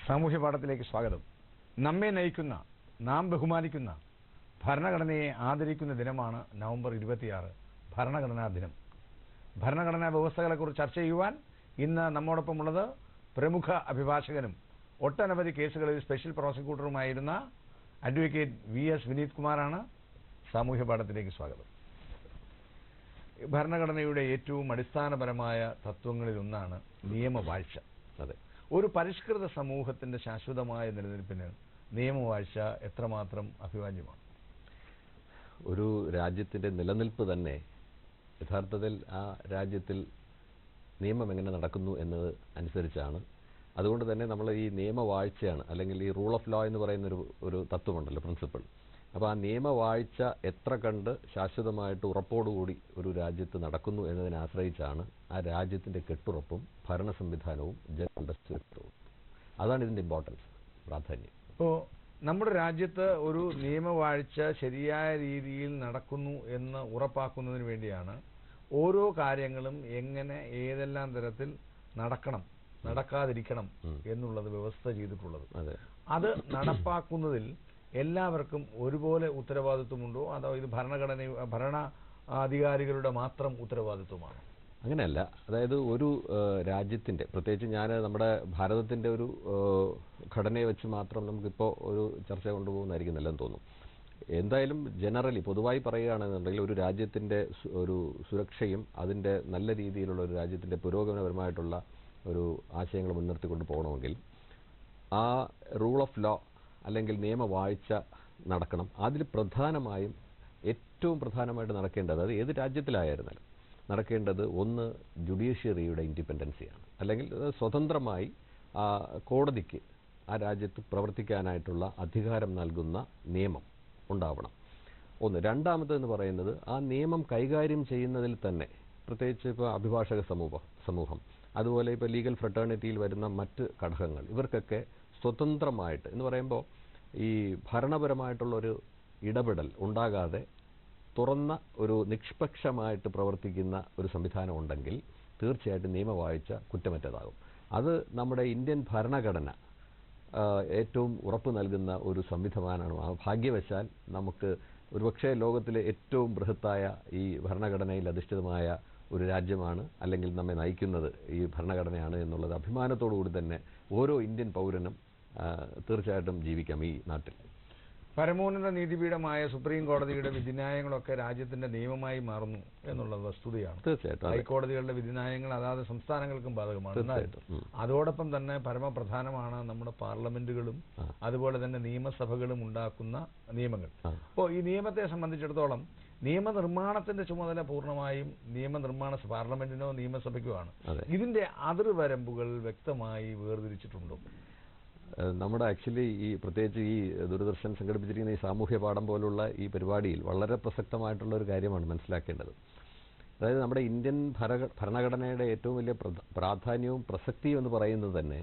സാമൂഹ്യ പാഠത്തിലേക്ക് സ്വാഗതം നമ്മെ നയിക്കുന്ന നാം ബഹുമാനിക്കുന്ന ഭരണഘടനയെ ആദരിക്കുന്ന ദിനമാണ് നവംബർ ഇരുപത്തിയാറ് ഭരണഘടനാ ദിനം ഭരണഘടനാ വ്യവസ്ഥകളെക്കുറിച്ച് ചർച്ച ചെയ്യുവാൻ ഇന്ന് നമ്മോടൊപ്പമുള്ളത് പ്രമുഖ അഭിഭാഷകനും ഒട്ടനവധി കേസുകളിൽ സ്പെഷ്യൽ പ്രോസിക്യൂട്ടറുമായിരുന്ന അഡ്വക്കേറ്റ് വി എസ് വിനീത് കുമാറാണ് സാമൂഹ്യ പാഠത്തിലേക്ക് സ്വാഗതം ഭരണഘടനയുടെ ഏറ്റവും അടിസ്ഥാനപരമായ തത്വങ്ങളിലൊന്നാണ് നിയമവാഴ്ച അതെ ഒരു പരിഷ്കൃത സമൂഹത്തിന്റെ ശാശ്വതമായ നിലനിൽപ്പിന് നിയമവാഴ്ച എത്രമാത്രം അഭിവാജ്യമാണ് ഒരു രാജ്യത്തിന്റെ നിലനിൽപ്പ് തന്നെ യഥാർത്ഥത്തിൽ ആ രാജ്യത്തിൽ നിയമം എങ്ങനെ നടക്കുന്നു എന്നത് അനുസരിച്ചാണ് അതുകൊണ്ട് തന്നെ നമ്മൾ ഈ നിയമവാഴ്ചയാണ് അല്ലെങ്കിൽ ഈ റൂൾ ഓഫ് ലോ എന്ന് പറയുന്ന ഒരു ഒരു തത്വമുണ്ടല്ലോ പ്രിൻസിപ്പിൾ അപ്പോൾ ആ നിയമവാഴ്ച എത്ര കണ്ട് ശാശ്വതമായിട്ട് ഉറപ്പോടുകൂടി ഒരു രാജ്യത്ത് നടക്കുന്നു എന്നതിനെ ആശ്രയിച്ചാണ് ആ രാജ്യത്തിന്റെ കെട്ടുറപ്പും ഭരണ സംവിധാനവും ജനങ്ങളുടെ സുരക്ഷിതവും അതാണ് ഇതിന്റെ ഇമ്പോർട്ടൻസ് പ്രാധാന്യം ഇപ്പോ നമ്മുടെ രാജ്യത്ത് ഒരു നിയമവാഴ്ച ശരിയായ രീതിയിൽ നടക്കുന്നു എന്ന് ഉറപ്പാക്കുന്നതിന് വേണ്ടിയാണ് ഓരോ കാര്യങ്ങളും എങ്ങനെ ഏതെല്ലാം തരത്തിൽ നടക്കണം നടക്കാതിരിക്കണം ഉം. എന്നുള്ളത് വ്യവസ്ഥ ചെയ്തിട്ടുള്ളത് അതെ അത് നടപ്പാക്കുന്നതിൽ എല്ലാവർക്കും ഒരുപോലെ ഉത്തരവാദിത്വമുണ്ടോ അതോ ഇത് ഭരണഘടന ഭരണ അധികാരികളുടെ മാത്രം ഉത്തരവാദിത്വമാണോ അങ്ങനെയല്ല അതായത് ഒരു ഏഹ്, രാജ്യത്തിന്റെ പ്രത്യേകിച്ച് ഞാൻ നമ്മുടെ ഭാരതത്തിന്റെ ഒരു ഏഹ്, ഘടനയെ വെച്ച് മാത്രം നമുക്കിപ്പോൾ ഒരു ചർച്ച കൊണ്ടുപോകുന്നതായിരിക്കും നല്ലതെന്ന് തോന്നും എന്തായാലും ജനറലി പൊതുവായി പറയുകയാണെന്നുണ്ടെങ്കിൽ ഒരു രാജ്യത്തിന്റെ സു- ഒരു സുരക്ഷയും അതിന്റെ നല്ല രീതിയിലുള്ള ഒരു രാജ്യത്തിന്റെ പുരോഗമനപരമായിട്ടുള്ള ഒരു ആശയങ്ങൾ മുൻനിർത്തിക്കൊണ്ട് പോകണമെങ്കിൽ ആ റൂൾ ഓഫ് ലോ അല്ലെങ്കിൽ നിയമവാഴ്ച നടക്കണം അതിൽ പ്രധാനമായും ഏറ്റവും പ്രധാനമായിട്ട് നടക്കേണ്ടത് അത് ഏത് രാജ്യത്തിലായിരുന്നാലും നടക്കേണ്ടത് ഒന്ന് ജുഡീഷ്യറിയുടെ ഇൻഡിപെൻഡൻസിയാണ് അല്ലെങ്കിൽ അത് സ്വതന്ത്രമായി ആ കോടതിക്ക് ആ രാജ്യത്ത് പ്രവർത്തിക്കാനായിട്ടുള്ള അധികാരം നൽകുന്ന നിയമം ഉണ്ടാവണം ഒന്ന് രണ്ടാമതെന്ന് പറയുന്നത് ആ നിയമം കൈകാര്യം ചെയ്യുന്നതിൽ തന്നെ പ്രത്യേകിച്ച് ഇപ്പോൾ അഭിഭാഷക സമൂഹം സമൂഹം അതുപോലെ ഇപ്പോൾ ലീഗൽ ഫ്രട്ടേണിറ്റിയിൽ വരുന്ന മറ്റ് ഘടകങ്ങൾ ഇവർക്കൊക്കെ സ്വതന്ത്രമായിട്ട് എന്ന് പറയുമ്പോൾ ഈ ഭരണപരമായിട്ടുള്ള ഒരു ഇടപെടൽ ഉണ്ടാകാതെ തുറന്ന ഒരു നിഷ്പക്ഷമായിട്ട് പ്രവർത്തിക്കുന്ന ഒരു സംവിധാനം ഉണ്ടെങ്കിൽ തീർച്ചയായിട്ടും നിയമവാഴ്ച കുറ്റമറ്റതാകും അത് നമ്മുടെ ഇന്ത്യൻ ഭരണഘടന ആ, ഏറ്റവും ഉറപ്പ് നൽകുന്ന ഒരു സംവിധാനമാണ് ആ ഭാഗ്യവശാൽ നമുക്ക് ഒരുപക്ഷെ ലോകത്തിലെ ഏറ്റവും ബൃഹത്തായ ഈ ഭരണഘടനയിൽ അധിഷ്ഠിതമായ ഒരു രാജ്യമാണ് അല്ലെങ്കിൽ നമ്മെ നയിക്കുന്നത് ഈ ഭരണഘടനയാണ് എന്നുള്ളത് അഭിമാനത്തോടു കൂടി തന്നെ ഓരോ ഇന്ത്യൻ പൗരനും ആ, തീർച്ചയായിട്ടും ജീവിക്കാം ഈ നാട്ടിൽ പരമോന്നത നീതിപീഠമായ സുപ്രീം കോടതിയുടെ വിധിന്യായങ്ങളൊക്കെ രാജ്യത്തിന്റെ നിയമമായി മാറുന്നു എന്നുള്ളത് വസ്തുതയാണ് തീർച്ചയായിട്ടും അതെ. ഹൈക്കോടതികളുടെ വിധിന്യായങ്ങൾ അതാത് സംസ്ഥാനങ്ങൾക്കും ബാധകമാണ് എന്നാൽ തീർച്ചയായിട്ടും ഉം. അതോടൊപ്പം തന്നെ പരമപ്രധാനമാണ് നമ്മുടെ പാർലമെന്റുകളും ആ. അതുപോലെ തന്നെ നിയമസഭകളും ഉണ്ടാക്കുന്ന നിയമങ്ങൾ ആ. അപ്പോൾ ഈ നിയമത്തെ സംബന്ധിച്ചിടത്തോളം നിയമനിർമ്മാണത്തിന്റെ ചുമതല പൂർണ്ണമായും നിയമനിർമ്മാണ സ- പാർലമെന്റിനോ നിയമസഭയ്ക്കോ ആണ് അതെ. ഇതിന്റെ അതിർവരമ്പുകൾ വ്യക്തമായി വേർതിരിച്ചിട്ടുണ്ടോ ഏഹ് നമ്മുടെ ആക്ച്വലി ഈ പ്രത്യേകിച്ച് ഈ ദൂരദർശൻ സംഘടിപ്പിച്ചിരിക്കുന്ന ഈ സാമൂഹ്യ പാഠം പോലുള്ള ഈ പരിപാടിയിൽ വളരെ പ്രസക്തമായിട്ടുള്ള ഒരു കാര്യമാണ് മനസ്സിലാക്കേണ്ടത് അതായത് നമ്മുടെ ഇന്ത്യൻ ഭരണ ഭരണഘടനയുടെ ഏറ്റവും വലിയ പ്രധ- പ്രാധാന്യവും പ്രസക്തിയും എന്ന് പറയുന്നത് തന്നെ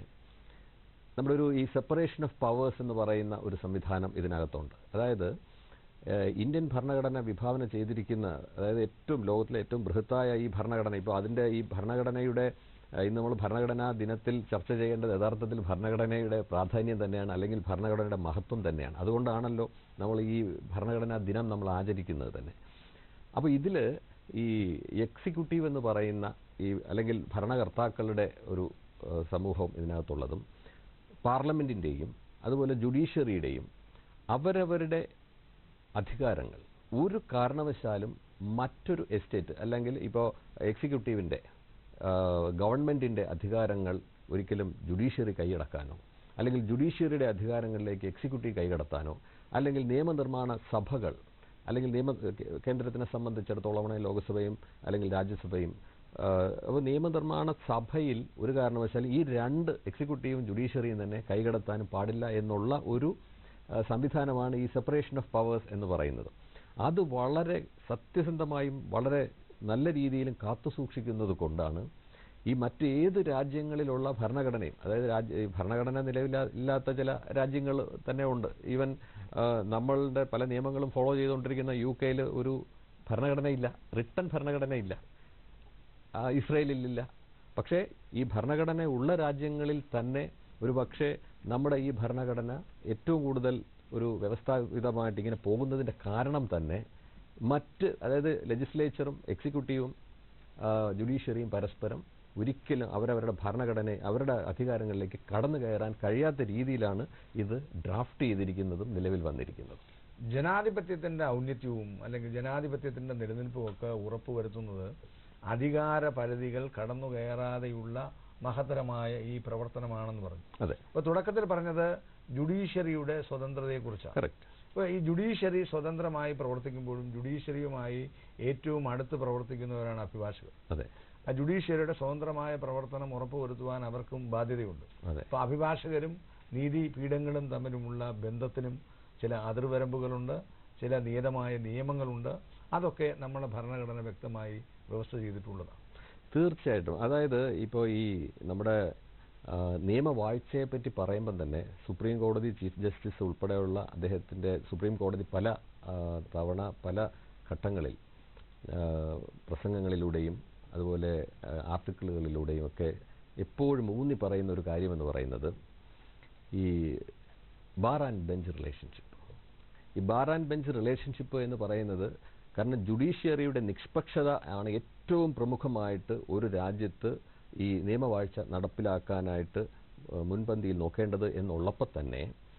നമ്മുടെ ഒരു ഈ സെപ്പറേഷൻ ഓഫ് പവേഴ്സ് എന്ന് പറയുന്ന ഒരു സംവിധാനം ഇതിനകത്തുണ്ട് അതായത് ഏഹ് ഇന്ത്യൻ ഭരണഘടന വിഭാവന ചെയ്തിരിക്കുന്ന അതായത് ഏറ്റവും ലോകത്തിലെ ഏറ്റവും ബൃഹത്തായ ഈ ഭരണഘടന ഇപ്പോൾ അതിൻ്റെ ഈ ഭരണഘടനയുടെ ഏഹ് ഇന്ന് നമ്മൾ ഭരണഘടനാ ദിനത്തിൽ ചർച്ച ചെയ്യേണ്ടത് യഥാർത്ഥത്തിൽ ഭരണഘടനയുടെ പ്രാധാന്യം തന്നെയാണ് അല്ലെങ്കിൽ ഭരണഘടനയുടെ മഹത്വം തന്നെയാണ് അതുകൊണ്ടാണല്ലോ നമ്മൾ ഈ ഭരണഘടനാ ദിനം നമ്മൾ ആചരിക്കുന്നത് തന്നെ അപ്പോൾ ഇതിൽ ഈ എക്സിക്യൂട്ടീവ് എന്ന് പറയുന്ന ഈ അല്ലെങ്കിൽ ഭരണകർത്താക്കളുടെ ഒരു ഏഹ് സമൂഹം ഇതിനകത്തുള്ളതും പാർലമെന്റിന്റെയും അതുപോലെ ജുഡീഷ്യറിയുടെയും അവരവരുടെ അധികാരങ്ങൾ ഒരു കാരണവശാലും മറ്റൊരു എസ്റ്റേറ്റ് അല്ലെങ്കിൽ ഇപ്പോൾ എക്സിക്യൂട്ടീവിൻ്റെ ഗവൺമെന്റിന്റെ അധികാരങ്ങൾ ഒരിക്കലും ജുഡീഷ്യറി കൈയടക്കാനോ അല്ലെങ്കിൽ ജുഡീഷ്യറിയുടെ അധികാരങ്ങളിലേക്ക് എക്സിക്യൂട്ടീവ് കൈകടത്താനോ അല്ലെങ്കിൽ നിയമനിർമ്മാണ സഭകൾ അല്ലെങ്കിൽ നിയമ കേന്ദ്രത്തിനെ സംബന്ധിച്ചിടത്തോളം ലോകസഭയും അല്ലെങ്കിൽ രാജ്യസഭയും അപ്പോൾ നിയമനിർമ്മാണ സഭയിൽ ഒരു കാരണവശാൽ ഈ രണ്ട് എക്സിക്യൂട്ടീവും ജുഡീഷ്യറിയും തന്നെ കൈകടത്താനും പാടില്ല എന്നുള്ള ഒരു ആ, സംവിധാനമാണ് ഈ സെപ്പറേഷൻ ഓഫ് പവേഴ്സ് എന്ന് പറയുന്നത് അത് വളരെ സത്യസന്ധമായും വളരെ നല്ല രീതിയിലും കാത്തു സൂക്ഷിക്കുന്നത് കൊണ്ടാണ് ഈ മറ്റ് ഏത് രാജ്യങ്ങളിലുള്ള ഭരണഘടനയും അതായത് രാജ്യ ഈ ഭരണഘടന നിലവില ഇല്ലാത്ത ചില രാജ്യങ്ങൾ തന്നെ ഉണ്ട് ഈവൻ ആ, നമ്മളുടെ പല നിയമങ്ങളും ഫോളോ ചെയ്തുകൊണ്ടിരിക്കുന്ന യു കെയിൽ ഒരു ഭരണഘടനയില്ല റിട്ടൺ ഭരണഘടനയില്ല ആ, ഇസ്രയേലിലില്ല പക്ഷേ ഈ ഭരണഘടന ഉള്ള രാജ്യങ്ങളിൽ തന്നെ ഒരു പക്ഷേ നമ്മുടെ ഈ ഭരണഘടന ഏറ്റവും കൂടുതൽ ഒരു വ്യവസ്ഥാപിതമായിട്ട് ഇങ്ങനെ പോകുന്നതിന്റെ കാരണം തന്നെ മറ്റ് അതായത് ലെജിസ്ലേച്ചറും എക്സിക്യൂട്ടീവും ജുഡീഷ്യറിയും പരസ്പരം ഒരിക്കലും അവരവരുടെ ഭരണഘടനയെ അവരുടെ അധികാരങ്ങളിലേക്ക് കടന്നു കയറാൻ കഴിയാത്ത രീതിയിലാണ് ഇത് ഡ്രാഫ്റ്റ് ചെയ്തിരിക്കുന്നതും നിലവിൽ വന്നിരിക്കുന്നതും ജനാധിപത്യത്തിന്റെ ഔന്നത്യവും അല്ലെങ്കിൽ ജനാധിപത്യത്തിന്റെ നിലനിൽപ്പും ഒക്കെ ഉറപ്പുവരുത്തുന്നത് അധികാര പരിധികൾ കടന്നു കയറാതെയുള്ള മഹത്തരമായ ഈ പ്രവർത്തനമാണെന്ന് പറഞ്ഞു അതെ അപ്പൊ തുടക്കത്തിൽ പറഞ്ഞത് ജുഡീഷ്യറിയുടെ സ്വതന്ത്രതയെക്കുറിച്ചാണ് കറക്റ്റ് അപ്പോൾ ഈ ജുഡീഷ്യറി സ്വതന്ത്രമായി പ്രവർത്തിക്കുമ്പോഴും ജുഡീഷ്യറിയുമായി ഏറ്റവും അടുത്ത് പ്രവർത്തിക്കുന്നവരാണ് അഭിഭാഷകർ അതെ ആ ജുഡീഷ്യറിയുടെ സ്വതന്ത്രമായ പ്രവർത്തനം ഉറപ്പുവരുത്തുവാൻ അവർക്കും ബാധ്യതയുണ്ട് അതെ അപ്പോൾ അഭിഭാഷകരും നീതിപീഠങ്ങളും തമ്മിലുമുള്ള ബന്ധത്തിനും ചില അതിർവരമ്പുകളുണ്ട് ചില നിയതമായ നിയമങ്ങളുണ്ട് അതൊക്കെ നമ്മുടെ ഭരണഘടന വ്യക്തമായി വ്യവസ്ഥ ചെയ്തിട്ടുള്ളതാണ് തീർച്ചയായിട്ടും അതായത് ഇപ്പോൾ ഈ നമ്മുടെ ആ, നിയമവാഴ്ചയെ പറ്റി പറയുമ്പം തന്നെ സുപ്രീം കോടതി ചീഫ് ജസ്റ്റിസ് ഉൾപ്പെടെയുള്ള അദ്ദേഹത്തിന്റെ സുപ്രീം കോടതി പല ആ, തവണ പല ഘട്ടങ്ങളിൽ ആ, പ്രസംഗങ്ങളിലൂടെയും അതുപോലെ ആ, ആർട്ടിക്കിളുകളിലൂടെയും ഒക്കെ എപ്പോഴും ഊന്നി പറയുന്ന ഒരു കാര്യമെന്ന് പറയുന്നത് ഈ ബാർ ആൻഡ് ബെഞ്ച് റിലേഷൻഷിപ്പ് ഈ ബാർ ആൻഡ് ബെഞ്ച് റിലേഷൻഷിപ്പ് എന്ന് പറയുന്നത് കാരണം ജുഡീഷ്യറിയുടെ നിഷ്പക്ഷത ആണ് ഏറ്റവും പ്രമുഖമായിട്ട് ഒരു രാജ്യത്ത് ഈ നിയമവാഴ്ച നടപ്പിലാക്കാനായിട്ട് ഏഹ് മുൻപന്തിയിൽ നോക്കേണ്ടത് എന്നുള്ളപ്പോൾ തന്നെ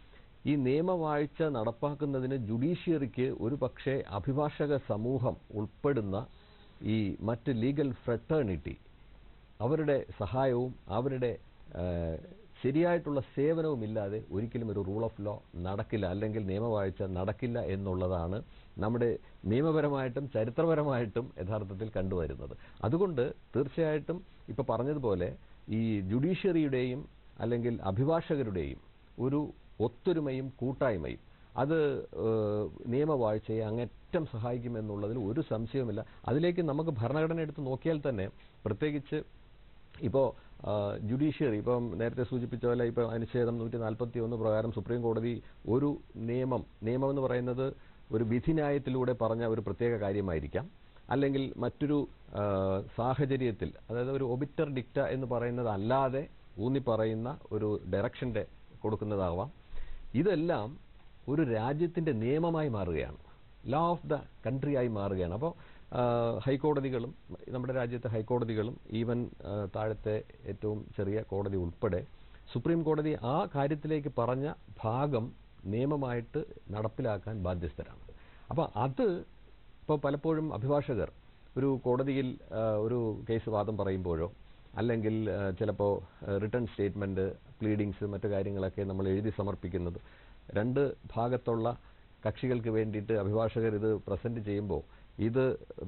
ഈ നിയമവാഴ്ച നടപ്പാക്കുന്നതിന് ജുഡീഷ്യറിക്ക് ഒരു പക്ഷേ അഭിഭാഷക സമൂഹം ഉൾപ്പെടുന്ന ഈ മറ്റ് ലീഗൽ ഫ്രട്ടേണിറ്റി അവരുടെ സഹായവും അവരുടെ ഏഹ്, ശരിയായിട്ടുള്ള സേവനവും ഇല്ലാതെ ഒരിക്കലും ഒരു റൂൾ ഓഫ് ലോ നടക്കില്ല അല്ലെങ്കിൽ നിയമവാഴ്ച നടക്കില്ല എന്നുള്ളതാണ് നമ്മുടെ നിയമപരമായിട്ടും ചരിത്രപരമായിട്ടും യഥാർത്ഥത്തിൽ കണ്ടുവരുന്നത് അതുകൊണ്ട് തീർച്ചയായിട്ടും ഇപ്പൊ പറഞ്ഞതുപോലെ ഈ ജുഡീഷ്യറിയുടെയും അല്ലെങ്കിൽ അഭിഭാഷകരുടെയും ഒരു ഒത്തൊരുമയും കൂട്ടായ്മയും അത് ഏഹ്, നിയമവാഴ്ചയെ അങ്ങേറ്റം സഹായിക്കുമെന്നുള്ളതിൽ ഒരു സംശയവുമില്ല അതിലേക്ക് നമുക്ക് ഭരണഘടന എടുത്ത് നോക്കിയാൽ തന്നെ പ്രത്യേകിച്ച് ഇപ്പോൾ ജുഡീഷ്യറി ഇപ്പം നേരത്തെ സൂചിപ്പിച്ച പോലെ ഇപ്പോൾ അനുച്ഛേദം നൂറ്റി നാൽപ്പത്തി ഒന്ന് പ്രകാരം സുപ്രീം കോടതി ഒരു നിയമം നിയമം എന്ന് പറയുന്നത് ഒരു വിധിന്യായത്തിലൂടെ പറഞ്ഞ ഒരു പ്രത്യേക കാര്യമായിരിക്കാം അല്ലെങ്കിൽ മറ്റൊരു ആ, സാഹചര്യത്തിൽ അതായത് ഒരു ഒബിറ്റർ ഡിക്റ്റ എന്ന് പറയുന്നത് അല്ലാതെ ഊന്നി പറയുന്ന ഒരു ഡയറക്ഷന്റെ കൊടുക്കുന്നതാവാം ഇതെല്ലാം ഒരു രാജ്യത്തിന്റെ നിയമമായി മാറുകയാണ് ലോ ഓഫ് ദ കൺട്രി ആയി മാറുകയാണ് അപ്പോൾ ഹൈക്കോടതികളും നമ്മുടെ രാജ്യത്തെ ഹൈക്കോടതികളും ഈവൻ ആ, താഴത്തെ ഏറ്റവും ചെറിയ കോടതി ഉൾപ്പെടെ സുപ്രീം കോടതി ആ കാര്യത്തിലേക്ക് പറഞ്ഞ ഭാഗം നിയമമായിട്ട് നടപ്പിലാക്കാൻ ബാധ്യസ്ഥരാണ് അപ്പോൾ അത് ഇപ്പോൾ പലപ്പോഴും അഭിഭാഷകർ ഒരു കോടതിയിൽ ആ, ഒരു കേസ് വാദം പറയുമ്പോഴോ അല്ലെങ്കിൽ ചിലപ്പോൾ റിട്ടേൺ സ്റ്റേറ്റ്മെന്റ് പ്ലീഡിങ്സ് മറ്റു കാര്യങ്ങളൊക്കെ നമ്മൾ എഴുതി സമർപ്പിക്കുന്നത് രണ്ട് ഭാഗത്തുള്ള കക്ഷികൾക്ക് വേണ്ടിയിട്ട് അഭിഭാഷകർ ഇത് പ്രസന്റ് ചെയ്യുമ്പോൾ ഇത്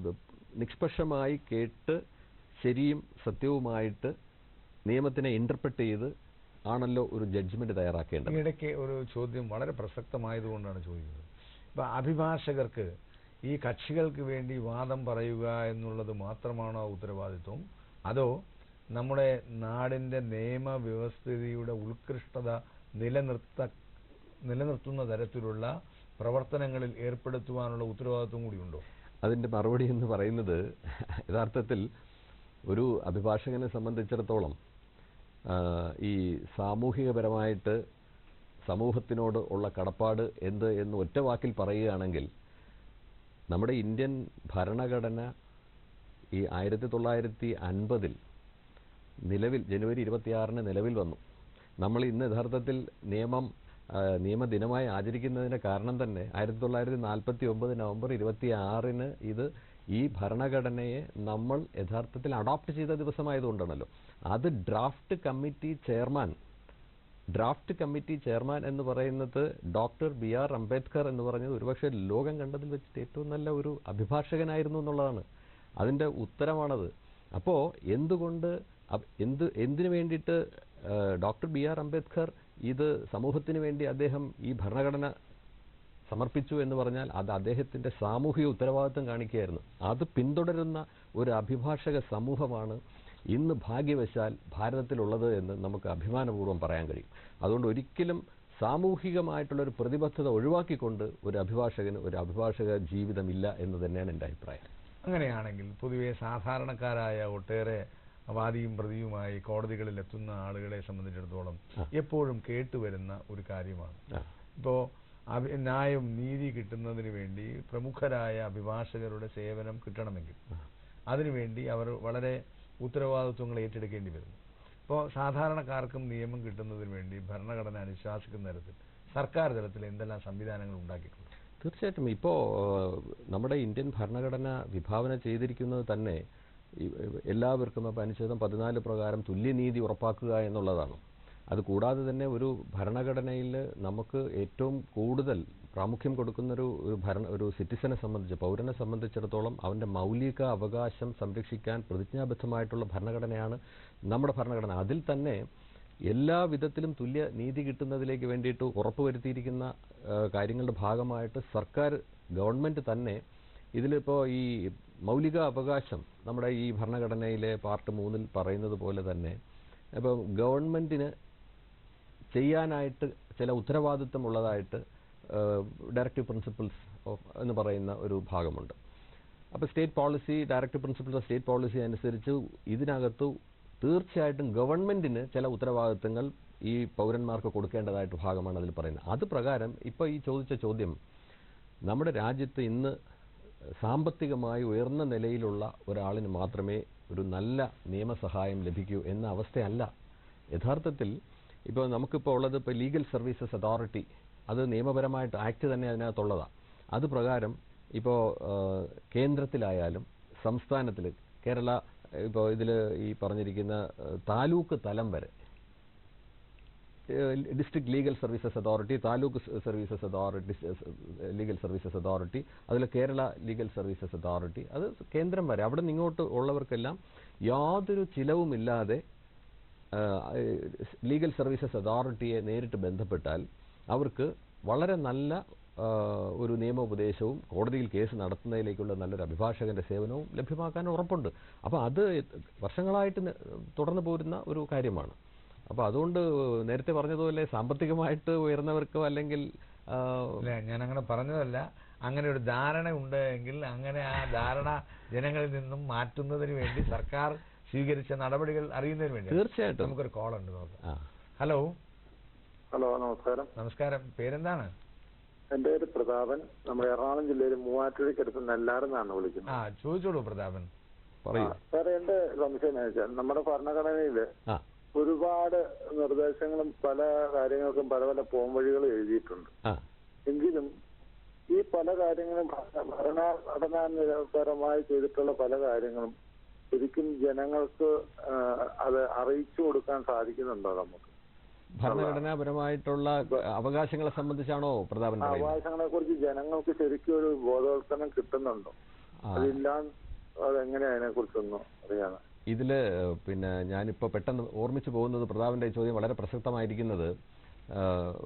നിഷ്പക്ഷമായി കേട്ട് ശരിയും സത്യവുമായിട്ട് നിയമത്തിനെ ഇന്റർപ്രറ്റ് ചെയ്ത് ആണല്ലോ ഒരു ജഡ്ജ്മെന്റ് തയ്യാറാക്കേണ്ടത് ഈ ഇടയ്ക്ക് ഒരു ചോദ്യം വളരെ പ്രസക്തമായതുകൊണ്ടാണ് ചോദിക്കുന്നത് ഇപ്പൊ അഭിഭാഷകർക്ക് ഈ കക്ഷികൾക്ക് വേണ്ടി വാദം പറയുക എന്നുള്ളത് മാത്രമാണോ ഉത്തരവാദിത്വം അതോ നമ്മുടെ നാടിന്റെ നിയമവ്യവസ്ഥിതിയുടെ ഉത്കൃഷ്ടത നിലനിർത്ത നിലനിർത്തുന്ന തരത്തിലുള്ള പ്രവർത്തനങ്ങളിൽ ഏർപ്പെടുത്തുവാനുള്ള ഉത്തരവാദിത്വം കൂടിയുണ്ടോ അതിന്റെ മറുപടി എന്ന് പറയുന്നത് യഥാർത്ഥത്തിൽ ഒരു അഭിഭാഷകനെ സംബന്ധിച്ചിടത്തോളം ആ, ഈ സാമൂഹികപരമായിട്ട് സമൂഹത്തിനോട് ഉള്ള കടപ്പാട് എന്ത് എന്ന് ഒറ്റ വാക്കിൽ പറയുകയാണെങ്കിൽ നമ്മുടെ ഇന്ത്യൻ ഭരണഘടന ഈ ആയിരത്തി തൊള്ളായിരത്തി അൻപതിൽ നിലവിൽ ജനുവരി ഇരുപത്തിയാറിന് നിലവിൽ വന്നു നമ്മൾ ഇന്ന് യഥാർത്ഥത്തിൽ നിയമം ആ, നിയമദിനമായി ആചരിക്കുന്നതിന്റെ കാരണം തന്നെ ആയിരത്തി തൊള്ളായിരത്തി നാൽപ്പത്തി ഒമ്പത് നവംബർ ഇരുപത്തി ആറിന് ഇത് ഈ ഭരണഘടനയെ നമ്മൾ യഥാർത്ഥത്തിൽ അഡോപ്റ്റ് ചെയ്ത ദിവസമായതുകൊണ്ടാണല്ലോ അത് draft committee chairman draft committee chairman എന്ന് പറയുന്നത് ഡോക്ടർ ബി ആർ അംബേദ്കർ എന്ന് പറഞ്ഞത് ഒരുപക്ഷെ ലോകം കണ്ടതിൽ വെച്ചിട്ട് ഏറ്റവും നല്ല ഒരു അഭിഭാഷകനായിരുന്നു എന്നുള്ളതാണ് അതിന്റെ ഉത്തരമാണത് അപ്പോ എന്തുകൊണ്ട് അബ്- എന്ത് എന്തിനു വേണ്ടിയിട്ട് ആ, ഡോക്ടർ ബി ആർ അംബേദ്കർ ഇത് സമൂഹത്തിന് വേണ്ടി അദ്ദേഹം ഈ ഭരണഘടന സമർപ്പിച്ചു എന്ന് പറഞ്ഞാൽ അത് അദ്ദേഹത്തിന്റെ സാമൂഹിക ഉത്തരവാദിത്വം കാണിക്കുകയായിരുന്നു അത് പിന്തുടരുന്ന ഒരു അഭിഭാഷക സമൂഹമാണ് ഇന്ന് ഭാഗ്യവശാൽ ഭാരതത്തിലുള്ളത് എന്ന് നമുക്ക് അഭിമാനപൂർവ്വം പറയാൻ കഴിയും അതുകൊണ്ട് ഒരിക്കലും സാമൂഹികമായിട്ടുള്ള ഒരു പ്രതിബദ്ധത ഒഴിവാക്കിക്കൊണ്ട് ഒരു അഭിഭാഷകന് ഒരു അഭിഭാഷക ജീവിതമില്ല എന്ന് തന്നെയാണ് എൻ്റെ അഭിപ്രായം അങ്ങനെയാണെങ്കിൽ പൊതുവെ സാധാരണക്കാരായ ഒട്ടേറെ വാദിയും പ്രതിയുമായി കോടതികളിൽ എത്തുന്ന ആളുകളെ സംബന്ധിച്ചിടത്തോളം ആ. എപ്പോഴും കേട്ടുവരുന്ന ഒരു കാര്യമാണ് ആ. ഇപ്പോ അഭി- ന്യായം നീതി കിട്ടുന്നതിന് വേണ്ടി പ്രമുഖരായ അഭിഭാഷകരുടെ സേവനം കിട്ടണമെങ്കിൽ അതിനുവേണ്ടി അവർ വളരെ ഉത്തരവാദിത്വങ്ങൾ ഏറ്റെടുക്കേണ്ടി വരുന്നു ഇപ്പോൾ സാധാരണക്കാർക്കും നിയമം കിട്ടുന്നതിന് വേണ്ടി ഭരണഘടന അനുശാസിക്കുന്ന തരത്തിൽ സർക്കാർ തലത്തിൽ എന്തെല്ലാം സംവിധാനങ്ങൾ ഉണ്ടാക്കിയിട്ടുണ്ട് തീർച്ചയായിട്ടും ഇപ്പോൾ നമ്മുടെ ഇന്ത്യൻ ഭരണഘടന വിഭാവന ചെയ്തിരിക്കുന്നത് തന്നെ ഈ, എല്ലാവർക്കും അപ്പോൾ അനുച്ഛേദം പതിനാല് പ്രകാരം തുല്യനീതി ഉറപ്പാക്കുക എന്നുള്ളതാണ് അത് കൂടാതെ തന്നെ ഒരു ഭരണഘടനയിൽ നമുക്ക് ഏറ്റവും കൂടുതൽ പ്രാമുഖ്യം കൊടുക്കുന്നൊരു ഒരു ഭരണ ഒരു സിറ്റിസനെ സംബന്ധിച്ച് പൗരനെ സംബന്ധിച്ചിടത്തോളം അവൻ്റെ മൗലിക അവകാശം സംരക്ഷിക്കാൻ പ്രതിജ്ഞാബദ്ധമായിട്ടുള്ള ഭരണഘടനയാണ് നമ്മുടെ ഭരണഘടന അതിൽ തന്നെ എല്ലാ വിധത്തിലും തുല്യ നീതി കിട്ടുന്നതിലേക്ക് വേണ്ടിയിട്ട് ഉറപ്പുവരുത്തിയിരിക്കുന്ന ആ, കാര്യങ്ങളുടെ ഭാഗമായിട്ട് സർക്കാർ ഗവൺമെന്റ് തന്നെ ഇതിലിപ്പോൾ ഈ മൗലിക അവകാശം നമ്മുടെ ഈ ഭരണഘടനയിലെ പാർട്ട് മൂന്നിൽ പറയുന്നത് പോലെ തന്നെ ഇപ്പോൾ ഗവൺമെന്റിന് ചെയ്യാനായിട്ട് ചില ഉത്തരവാദിത്വം ഉള്ളതായിട്ട് ഡയറക്റ്റീവ് പ്രിൻസിപ്പിൾസ് ഓഫ് എന്ന് പറയുന്ന ഒരു ഭാഗമുണ്ട് അപ്പോൾ state policy directive principles of state policy അനുസരിച്ച് ഇതിനകത്ത് തീർച്ചയായിട്ടും ഗവൺമെന്റിന് ചില ഉത്തരവാദിത്തങ്ങൾ ഈ പൗരന്മാർക്ക് കൊടുക്കേണ്ടതായിട്ട് ഭാഗമാണ് അതിൽ പറയുന്നത് അത് പ്രകാരം ഇപ്പോൾ ഈ ചോദിച്ച ചോദ്യം നമ്മുടെ രാജ്യത്ത് ഇന്ന് സാമ്പത്തികമായി ഉയർന്ന നിലയിലുള്ള ഒരാളിന് മാത്രമേ ഒരു നല്ല നിയമസഹായം ലഭിക്കൂ എന്ന അവസ്ഥയല്ല യഥാർത്ഥത്തിൽ ഇപ്പോൾ നമുക്കിപ്പോൾ ഉള്ളത് ഇപ്പോൾ ലീഗൽ സർവീസസ് അതോറിറ്റി അത് നിയമപരമായിട്ട് ആക്ട് തന്നെ അതിനകത്തുള്ളതാണ് അത് പ്രകാരം ഇപ്പോൾ കേന്ദ്രത്തിലായാലും സംസ്ഥാനത്തിൽ കേരള ഇപ്പോൾ ഇതിൽ ഈ പറഞ്ഞിരിക്കുന്ന ഏഹ്, താലൂക്ക് തലം വരെ district legal services authority taluk services authority legal services authority അതിൽ കേരള ലീഗൽ സർവീസസ് അതോറിറ്റി അത് കേന്ദ്രം വരെ അവിടെ നിന്ന് ഇങ്ങോട്ട് ഉള്ളവർക്കെല്ലാം യാതൊരു ചിലവുമില്ലാതെ ലീഗൽ സർവീസസ് അതോറിറ്റിയെ നേരിട്ട് ബന്ധപ്പെട്ടാൽ അവർക്ക് വളരെ നല്ല ആ, ഒരു നിയമോപദേശവും കോടതിയിൽ കേസ് നടത്തുന്നതിലേക്കുള്ള നല്ലൊരു അഭിഭാഷകന്റെ സേവനവും ലഭ്യമാക്കാൻ ഉറപ്പുണ്ട് അപ്പോൾ അത് വർഷങ്ങളായിട്ട് ന- തുടർന്നു പോരുന്ന ഒരു കാര്യമാണ് അപ്പോൾ അതുകൊണ്ട് നേരത്തെ പറഞ്ഞതുപോലെ സാമ്പത്തികമായിട്ട് ഉയർന്നവർക്കോ അല്ലെങ്കിൽ ആ, അല്ല ഞാൻ അങ്ങനെ പറഞ്ഞതല്ല അങ്ങനെ ഒരു ധാരണ ഉണ്ട് എങ്കിൽ അങ്ങനെ ആ ധാരണ ജനങ്ങളിൽ നിന്നും മാറ്റുന്നതിന് വേണ്ടി സർക്കാർ സ്വീകരിച്ച നടപടികൾ അറിയുന്നതിന് വേണ്ടി തീർച്ചയായിട്ടും നമുക്കൊരു കോൾ ഉണ്ട് നോക്കാം ആ ഹലോ ഹലോ നമസ്കാരം നമസ്കാരം പേരെന്താണ് എന്റെ പേര് പ്രതാപൻ നമ്മുടെ എറണാകുളം ജില്ലയിൽ മൂവാറ്റുപുഴയ്ക്കടുത്ത് നെല്ലാറെന്നാണ് വിളിക്കുന്നത് ആ ചോദിച്ചോളൂ പ്രതാപൻ പറയൂ ആ, സാറേ എന്റെ സംശയം എന്ന് വെച്ചാൽ നമ്മുടെ ഭരണഘടനയില് ആ ഒരുപാട് നിർദ്ദേശങ്ങളും പല കാര്യങ്ങൾക്കും പല പല പോംവഴികൾ എഴുതിയിട്ടുണ്ട് ആ എങ്കിലും ഈ പല കാര്യങ്ങളും ഭരണ- ഭരണഘടനാപരമായി ചെയ്തിട്ടുള്ള പല കാര്യങ്ങളും ശരിക്കും ജനങ്ങൾക്ക് ആ, അത് അറിയിച്ചു കൊടുക്കാൻ സാധിക്കുന്നുണ്ടോ നമുക്ക് ഭരണഘടനാപരമായിട്ടുള്ള അവകാശങ്ങളെ സംബന്ധിച്ചാണോ പ്രതാപൻ പറയുന്നത് അവകാശങ്ങളെ കുറിച്ച് ജനങ്ങൾക്ക് ശരിക്കും ഒരു ബോധവൽക്കരണം കിട്ടുന്നുണ്ടോ ആ. അതില്ല അതെങ്ങനെയാ അതിനെ കുറിച്ചൊന്നും അറിയാതെ ഇതില് പിന്നെ ഞാനിപ്പോൾ പെട്ടെന്ന് ഓർമ്മിച്ചു പോകുന്നത് പ്രതാപന്റെ ഈ ചോദ്യം വളരെ പ്രസക്തമായിരിക്കുന്നത് ആ,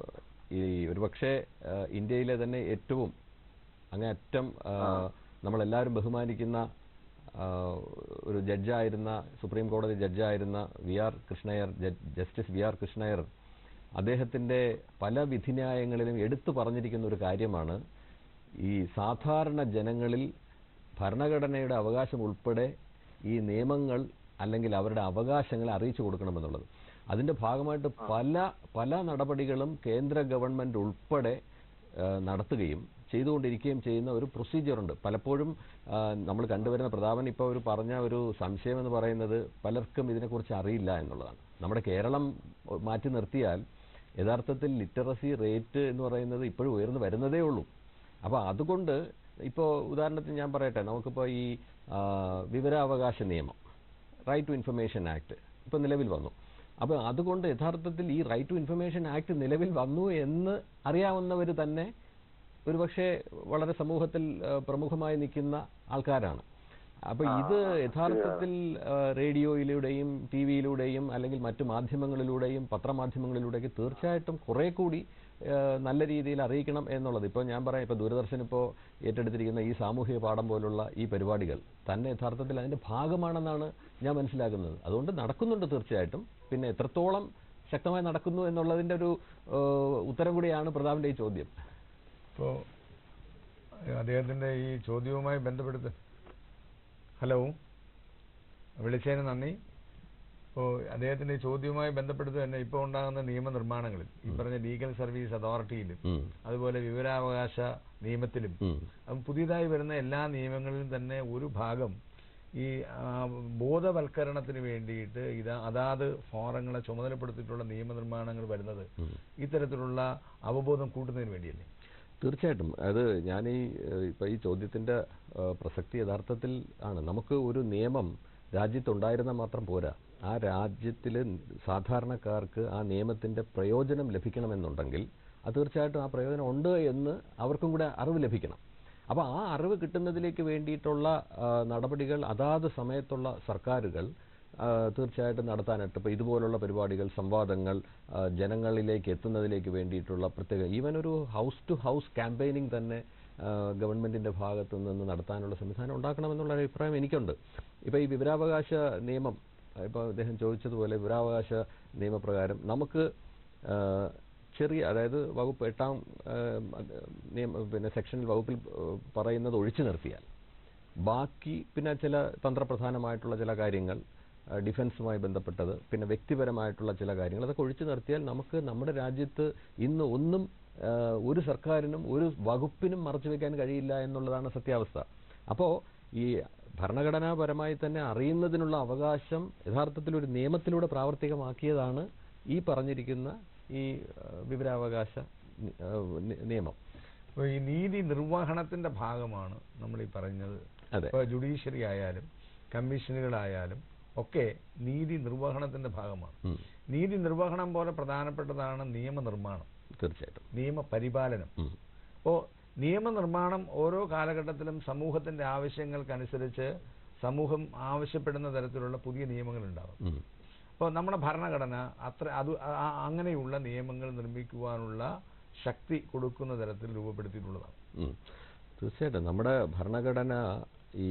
ഈ ഒരുപക്ഷെ ആ, ഇന്ത്യയിലെ തന്നെ ഏറ്റവും അങ്ങേയറ്റം ആ, നമ്മളെല്ലാവരും ബഹുമാനിക്കുന്ന ആ, ഒരു ജഡ്ജായിരുന്ന സുപ്രീം കോടതി ജഡ്ജായിരുന്ന വി ആർ കൃഷ്ണയർ ജഡ്- ജസ്റ്റിസ് വി ആർ കൃഷ്ണയർ അദ്ദേഹത്തിന്റെ പല വിധിന്യായങ്ങളിലും എടുത്തു പറഞ്ഞിരിക്കുന്ന ഒരു കാര്യമാണ് ഈ സാധാരണ ജനങ്ങളിൽ ഭരണഘടനയുടെ അവകാശം ഉൾപ്പെടെ ഈ നിയമങ്ങൾ അല്ലെങ്കിൽ അവരുടെ അവകാശങ്ങളെ അറിയിച്ചു കൊടുക്കണമെന്നുള്ളത് അതിന്റെ ഭാഗമായിട്ട് പല പല നടപടികളും കേന്ദ്ര ഗവൺമെന്റ് ഉൾപ്പെടെ ആ, നടത്തുകയും ചെയ്തുകൊണ്ടിരിക്കുകയും ചെയ്യുന്ന ഒരു പ്രൊസീജിയറുണ്ട് പലപ്പോഴും ആ, നമ്മൾ കണ്ടുവരുന്ന പ്രതാപൻ ഇപ്പോൾ ഒരു പറഞ്ഞ ഒരു സംശയം എന്ന് പറയുന്നത് പലർക്കും ഇതിനെക്കുറിച്ച് അറിയില്ല എന്നുള്ളതാണ് നമ്മുടെ കേരളം മാറ്റി നിർത്തിയാൽ യഥാർത്ഥത്തിൽ ലിറ്ററസി റേറ്റ് എന്ന് പറയുന്നത് ഇപ്പോഴും ഉയർന്നു വരുന്നതേ ഉള്ളൂ അപ്പോൾ അതുകൊണ്ട് ഇപ്പോൾ ഉദാഹരണത്തിന് ഞാൻ പറയട്ടെ നമുക്കിപ്പോൾ ഈ ആ, വിവരാവകാശ നിയമം റൈറ്റ് ടു ഇൻഫർമേഷൻ ആക്ട് ഇപ്പോൾ നിലവിൽ വന്നു അപ്പോൾ അതുകൊണ്ട് യഥാർത്ഥത്തിൽ ഈ റൈറ്റ് ടു ഇൻഫർമേഷൻ ആക്ട് നിലവിൽ വന്നു എന്ന് അറിയാവുന്നവർ തന്നെ ഒരുപക്ഷെ വളരെ സമൂഹത്തിൽ ആ, പ്രമുഖമായി നിൽക്കുന്ന ആൾക്കാരാണ് അപ്പോൾ ഇത് യഥാർത്ഥത്തിൽ ആ, റേഡിയോയിലൂടെയും ടി വിയിലൂടെയും അല്ലെങ്കിൽ മറ്റു മാധ്യമങ്ങളിലൂടെയും പത്രമാധ്യമങ്ങളിലൂടെയൊക്കെ തീർച്ചയായിട്ടും കുറെ കൂടി ആ, നല്ല രീതിയിൽ അറിയിക്കണം എന്നുള്ളത് ഇപ്പോൾ ഞാൻ പറയാം ഇപ്പോൾ ദൂരദർശൻ ഇപ്പോൾ ഏറ്റെടുത്തിരിക്കുന്ന ഈ സാമൂഹിക പാഠം പോലുള്ള ഈ പരിപാടികൾ തന്നെ യഥാർത്ഥത്തിൽ അതിന്റെ ഭാഗമാണെന്നാണ് ഞാൻ മനസ്സിലാക്കുന്നത് അതുകൊണ്ട് നടക്കുന്നുണ്ട് തീർച്ചയായിട്ടും പിന്നെ എത്രത്തോളം ശക്തമായി നടക്കുന്നു എന്നുള്ളതിന്റെ ഒരു ആ, ഉത്തരം കൂടിയാണ് പ്രതാപന്റെ ഈ ചോദ്യം ഇപ്പോ അദ്ദേഹത്തിന്റെ ഈ ചോദ്യവുമായി ബന്ധപ്പെടുത്ത് ഹലോ വിളിച്ചതിന് നന്ദി അപ്പോൾ അദ്ദേഹത്തിന്റെ ഈ ചോദ്യവുമായി ബന്ധപ്പെട്ട് തന്നെ ഇപ്പോൾ ഉണ്ടാകുന്ന നിയമനിർമ്മാണങ്ങളിൽ ഈ പറഞ്ഞ ലീഗൽ സർവീസ് അതോറിറ്റിയിലും ഉം. അതുപോലെ വിവരാവകാശ നിയമത്തിലും ഉം. അപ്പം പുതിയതായി വരുന്ന എല്ലാ നിയമങ്ങളിലും തന്നെ ഒരു ഭാഗം ഈ ആ, ബോധവൽക്കരണത്തിന് വേണ്ടിയിട്ട് ഇത് അതാത് ഫോറങ്ങളെ ചുമതലപ്പെടുത്തിയിട്ടുള്ള നിയമനിർമ്മാണങ്ങൾ വരുന്നത് ഉം. ഇത്തരത്തിലുള്ള അവബോധം കൂട്ടുന്നതിന് വേണ്ടിയല്ലേ തീർച്ചയായിട്ടും അത് ഞാൻ ഈ ഏഹ്, ഇപ്പൊ ഈ ചോദ്യത്തിന്റെ ഏഹ്, പ്രസക്തി യഥാർത്ഥത്തിൽ ആണ് നമുക്ക് ഒരു നിയമം രാജ്യത്തുണ്ടായിരുന്നാൽ മാത്രം പോരാ ആ രാജ്യത്തിൽ സാധാരണക്കാർക്ക് ആ നിയമത്തിന്റെ പ്രയോജനം ലഭിക്കണമെന്നുണ്ടെങ്കിൽ അത് തീർച്ചയായിട്ടും ആ പ്രയോജനം ഉണ്ട് എന്ന് അവർക്കും കൂടെ അറിവ് ലഭിക്കണം അപ്പോൾ ആ അറിവ് കിട്ടുന്നതിലേക്ക് വേണ്ടിയിട്ടുള്ള ആ, നടപടികൾ അതാത് സമയത്തുള്ള സർക്കാരുകൾ ആ, തീർച്ചയായിട്ടും നടത്താനായിട്ട് ഇപ്പോൾ ഇതുപോലുള്ള പരിപാടികൾ സംവാദങ്ങൾ ആ, ജനങ്ങളിലേക്ക് എത്തുന്നതിലേക്ക് വേണ്ടിയിട്ടുള്ള പ്രത്യേക ഈവൻ ഒരു ഹൗസ് ടു ഹൗസ് ക്യാമ്പയിനിങ് തന്നെ ആ, ഗവൺമെന്റിന്റെ ഭാഗത്തു നിന്ന് നടത്താനുള്ള സംവിധാനം ഉണ്ടാക്കണമെന്നുള്ള ഒരു അഭിപ്രായം എനിക്കുണ്ട് ഇപ്പോൾ ഈ വിവരാവകാശ നിയമം ഇപ്പോൾ അദ്ദേഹം ചോദിച്ചതുപോലെ വിവരാവകാശ നിയമപ്രകാരം നമുക്ക് ആ, ചെറിയ അതായത് വകുപ്പ് എട്ടാം ആ, നിയമ പിന്നെ സെക്ഷനിൽ വകുപ്പിൽ ആ, പറയുന്നത് ഒഴിച്ചു നിർത്തിയാൽ ബാക്കി പിന്നെ ചില തന്ത്രപ്രധാനമായിട്ടുള്ള ചില കാര്യങ്ങൾ ആ, ഡിഫൻസുമായി ബന്ധപ്പെട്ടത് പിന്നെ വ്യക്തിപരമായിട്ടുള്ള ചില കാര്യങ്ങൾ അതൊക്കെ ഒഴിച്ചു നിർത്തിയാൽ നമുക്ക് നമ്മുടെ രാജ്യത്ത് ഇന്ന് ഒന്നും ആ, ഒരു സർക്കാരിനും ഒരു വകുപ്പിനും മറച്ചു വെക്കാൻ കഴിയില്ല എന്നുള്ളതാണ് സത്യാവസ്ഥ അപ്പോൾ ഈ ഭരണഘടനാപരമായി തന്നെ അറിയുന്നതിനുള്ള അവകാശം യഥാർത്ഥത്തിൽ ഒരു നിയമത്തിലൂടെ പ്രാവർത്തികമാക്കിയതാണ് ഈ പറഞ്ഞിരിക്കുന്ന ഈ ആ, വിവരാവകാശ നി- ആ, നി- നിയമം അപ്പോൾ ഈ നീതി നിർവഹണത്തിന്റെ ഭാഗമാണ് നമ്മൾ ഈ പറഞ്ഞത് അതെ. ഇപ്പോൾ ജുഡീഷ്യറി ആയാലും കമ്മീഷനുകളായാലും ഒക്കെ നീതി നിർവഹണത്തിന്റെ ഭാഗമാണ് ഉം. നീതി നിർവഹണം പോലെ പ്രധാനപ്പെട്ടതാണ് നിയമനിർമ്മാണം തീർച്ചയായിട്ടും നിയമപരിപാലനം ഉം. അപ്പോൾ നിയമനിർമ്മാണം ഓരോ കാലഘട്ടത്തിലും സമൂഹത്തിന്റെ ആവശ്യങ്ങൾക്കനുസരിച്ച് സമൂഹം ആവശ്യപ്പെടുന്ന തരത്തിലുള്ള പുതിയ നിയമങ്ങൾ ഉണ്ടാകും ഉം. അപ്പോൾ നമ്മുടെ ഭരണഘടന അത്ര അത് ആ- ആ- അങ്ങനെയുള്ള നിയമങ്ങൾ നിർമ്മിക്കുവാനുള്ള ശക്തി കൊടുക്കുന്ന തരത്തിൽ രൂപപ്പെടുത്തിയിട്ടുള്ളതാണ് ഉം. തീർച്ചയായിട്ടും നമ്മുടെ ഭരണഘടന ഈ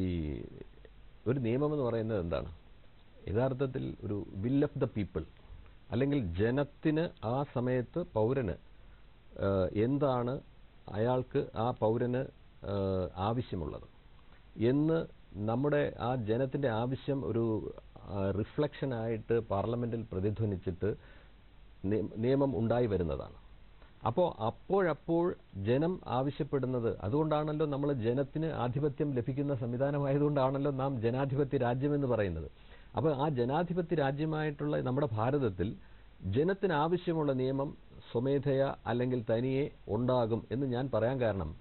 ഒരു നിയമം എന്ന് പറയുന്നത് എന്താണ് യഥാർത്ഥത്തിൽ ഒരു വിൽ ഓഫ് ദ പീപ്പിൾ അല്ലെങ്കിൽ ജനത്തിന് ആ സമയത്ത് പൗരന് ഏഹ്, എന്താണ് അയാൾക്ക് ആ പൗരന് ഏഹ്, ആവശ്യമുള്ളത് എന്ന് നമ്മുടെ ആ ജനത്തിന്റെ ആവശ്യം ഒരു റിഫ്ലക്ഷനായിട്ട് പാർലമെന്റിൽ പ്രതിധ്വനിച്ചിട്ട് നിയ- നിയമം ഉണ്ടായി വരുന്നതാണ് അപ്പോൾ അപ്പോഴപ്പോൾ ജനം ആവശ്യപ്പെടുന്നത് അതുകൊണ്ടാണല്ലോ നമ്മൾ ജനത്തിന് ആധിപത്യം ലഭിക്കുന്ന സംവിധാനമായതുകൊണ്ടാണല്ലോ നാം ജനാധിപത്യ രാജ്യമെന്ന് പറയുന്നത് അപ്പോൾ ആ ജനാധിപത്യ രാജ്യമായിട്ടുള്ള നമ്മുടെ ഭാരതത്തിൽ ജനത്തിന് ആവശ്യമുള്ള നിയമം സ്വമേധയ അല്ലെങ്കിൽ തനിയെ ഉണ്ടാകും എന്ന് ഞാൻ പറയാൻ കാരണം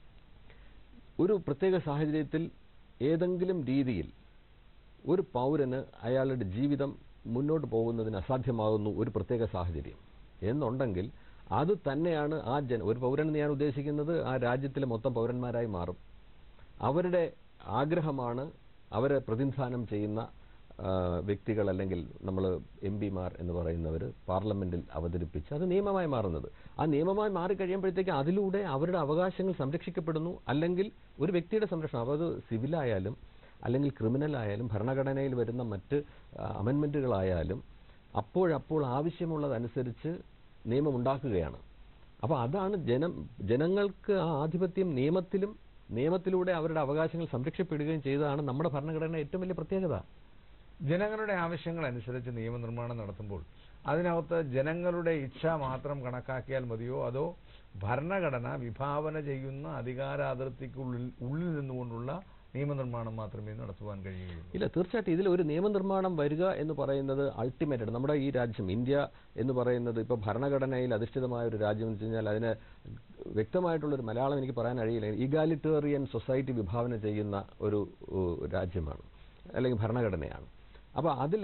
ഒരു പ്രത്യേക സാഹചര്യത്തിൽ ഏതെങ്കിലും രീതിയിൽ ഒരു പൗരന് അയാളുടെ ജീവിതം മുന്നോട്ട് പോകുന്നതിന് അസാധ്യമാകുന്നു ഒരു പ്രത്യേക സാഹചര്യം എന്നുണ്ടെങ്കിൽ അത് തന്നെയാണ് ആ ജന ഒരു പൗരൻ എന്ന് ഞാൻ ഉദ്ദേശിക്കുന്നത് ആ രാജ്യത്തിലെ മൊത്തം പൗരന്മാരായി മാറും അവരുടെ ആഗ്രഹമാണ് അവരെ പ്രതിനിധാനം ചെയ്യുന്ന ആ, വ്യക്തികൾ അല്ലെങ്കിൽ നമ്മൾ എം പിമാർ എന്ന് പറയുന്നവർ പാർലമെന്റിൽ അവതരിപ്പിച്ച് അത് നിയമമായി മാറുന്നത് ആ നിയമമായി മാറിക്കഴിയുമ്പോഴത്തേക്ക് അതിലൂടെ അവരുടെ അവകാശങ്ങൾ സംരക്ഷിക്കപ്പെടുന്നു അല്ലെങ്കിൽ ഒരു വ്യക്തിയുടെ സംരക്ഷണം അപ്പോൾ അത് സിവിലായാലും അല്ലെങ്കിൽ ക്രിമിനൽ ആയാലും ഭരണഘടനയിൽ വരുന്ന മറ്റ് അമെൻമെന്റുകളായാലും അപ്പോഴപ്പോൾ ആവശ്യമുള്ളതനുസരിച്ച് നിയമം ഉണ്ടാക്കുകയാണ് അപ്പോൾ അതാണ് ജനം ജനങ്ങൾക്ക് ആ ആധിപത്യം നിയമത്തിലും നിയമത്തിലൂടെ അവരുടെ അവകാശങ്ങൾ സംരക്ഷിക്കപ്പെടുകയും ചെയ്തതാണ് നമ്മുടെ ഭരണഘടനയുടെ ഏറ്റവും വലിയ പ്രത്യേകത ജനങ്ങളുടെ ആവശ്യങ്ങൾ അനുസരിച്ച് നിയമനിർമ്മാണം നടത്തുമ്പോൾ അതിനകത്ത് ജനങ്ങളുടെ ഇച്ഛ മാത്രം കണക്കാക്കിയാൽ മതിയോ അതോ ഭരണഘടന വിഭാവന ചെയ്യുന്ന അധികാരാതിർത്തിക്കുള്ളിൽ ഉള്ളിൽ നിന്നുകൊണ്ടുള്ള നിയമനിർമ്മാണം മാത്രമേ നടത്തുവാൻ കഴിയുകയുള്ളൂ ഇല്ല തീർച്ചയായിട്ടും ഇതിൽ ഒരു നിയമനിർമ്മാണം വരിക എന്ന് പറയുന്നത് അൾട്ടിമേറ്റ് നമ്മുടെ ഈ രാജ്യം ഇന്ത്യ എന്ന് പറയുന്നത് ഇപ്പോൾ ഭരണഘടനയിൽ അധിഷ്ഠിതമായ ഒരു രാജ്യം എന്ന് വെച്ച് കഴിഞ്ഞാൽ അതിന് വ്യക്തമായിട്ടുള്ളൊരു മലയാളം എനിക്ക് പറയാൻ കഴിയില്ല ഇഗാലിറ്റേറിയൻ സൊസൈറ്റി വിഭാവന ചെയ്യുന്ന ഒരു ഉ, രാജ്യമാണ് അല്ലെങ്കിൽ ഭരണഘടനയാണ് അപ്പോൾ അതിൽ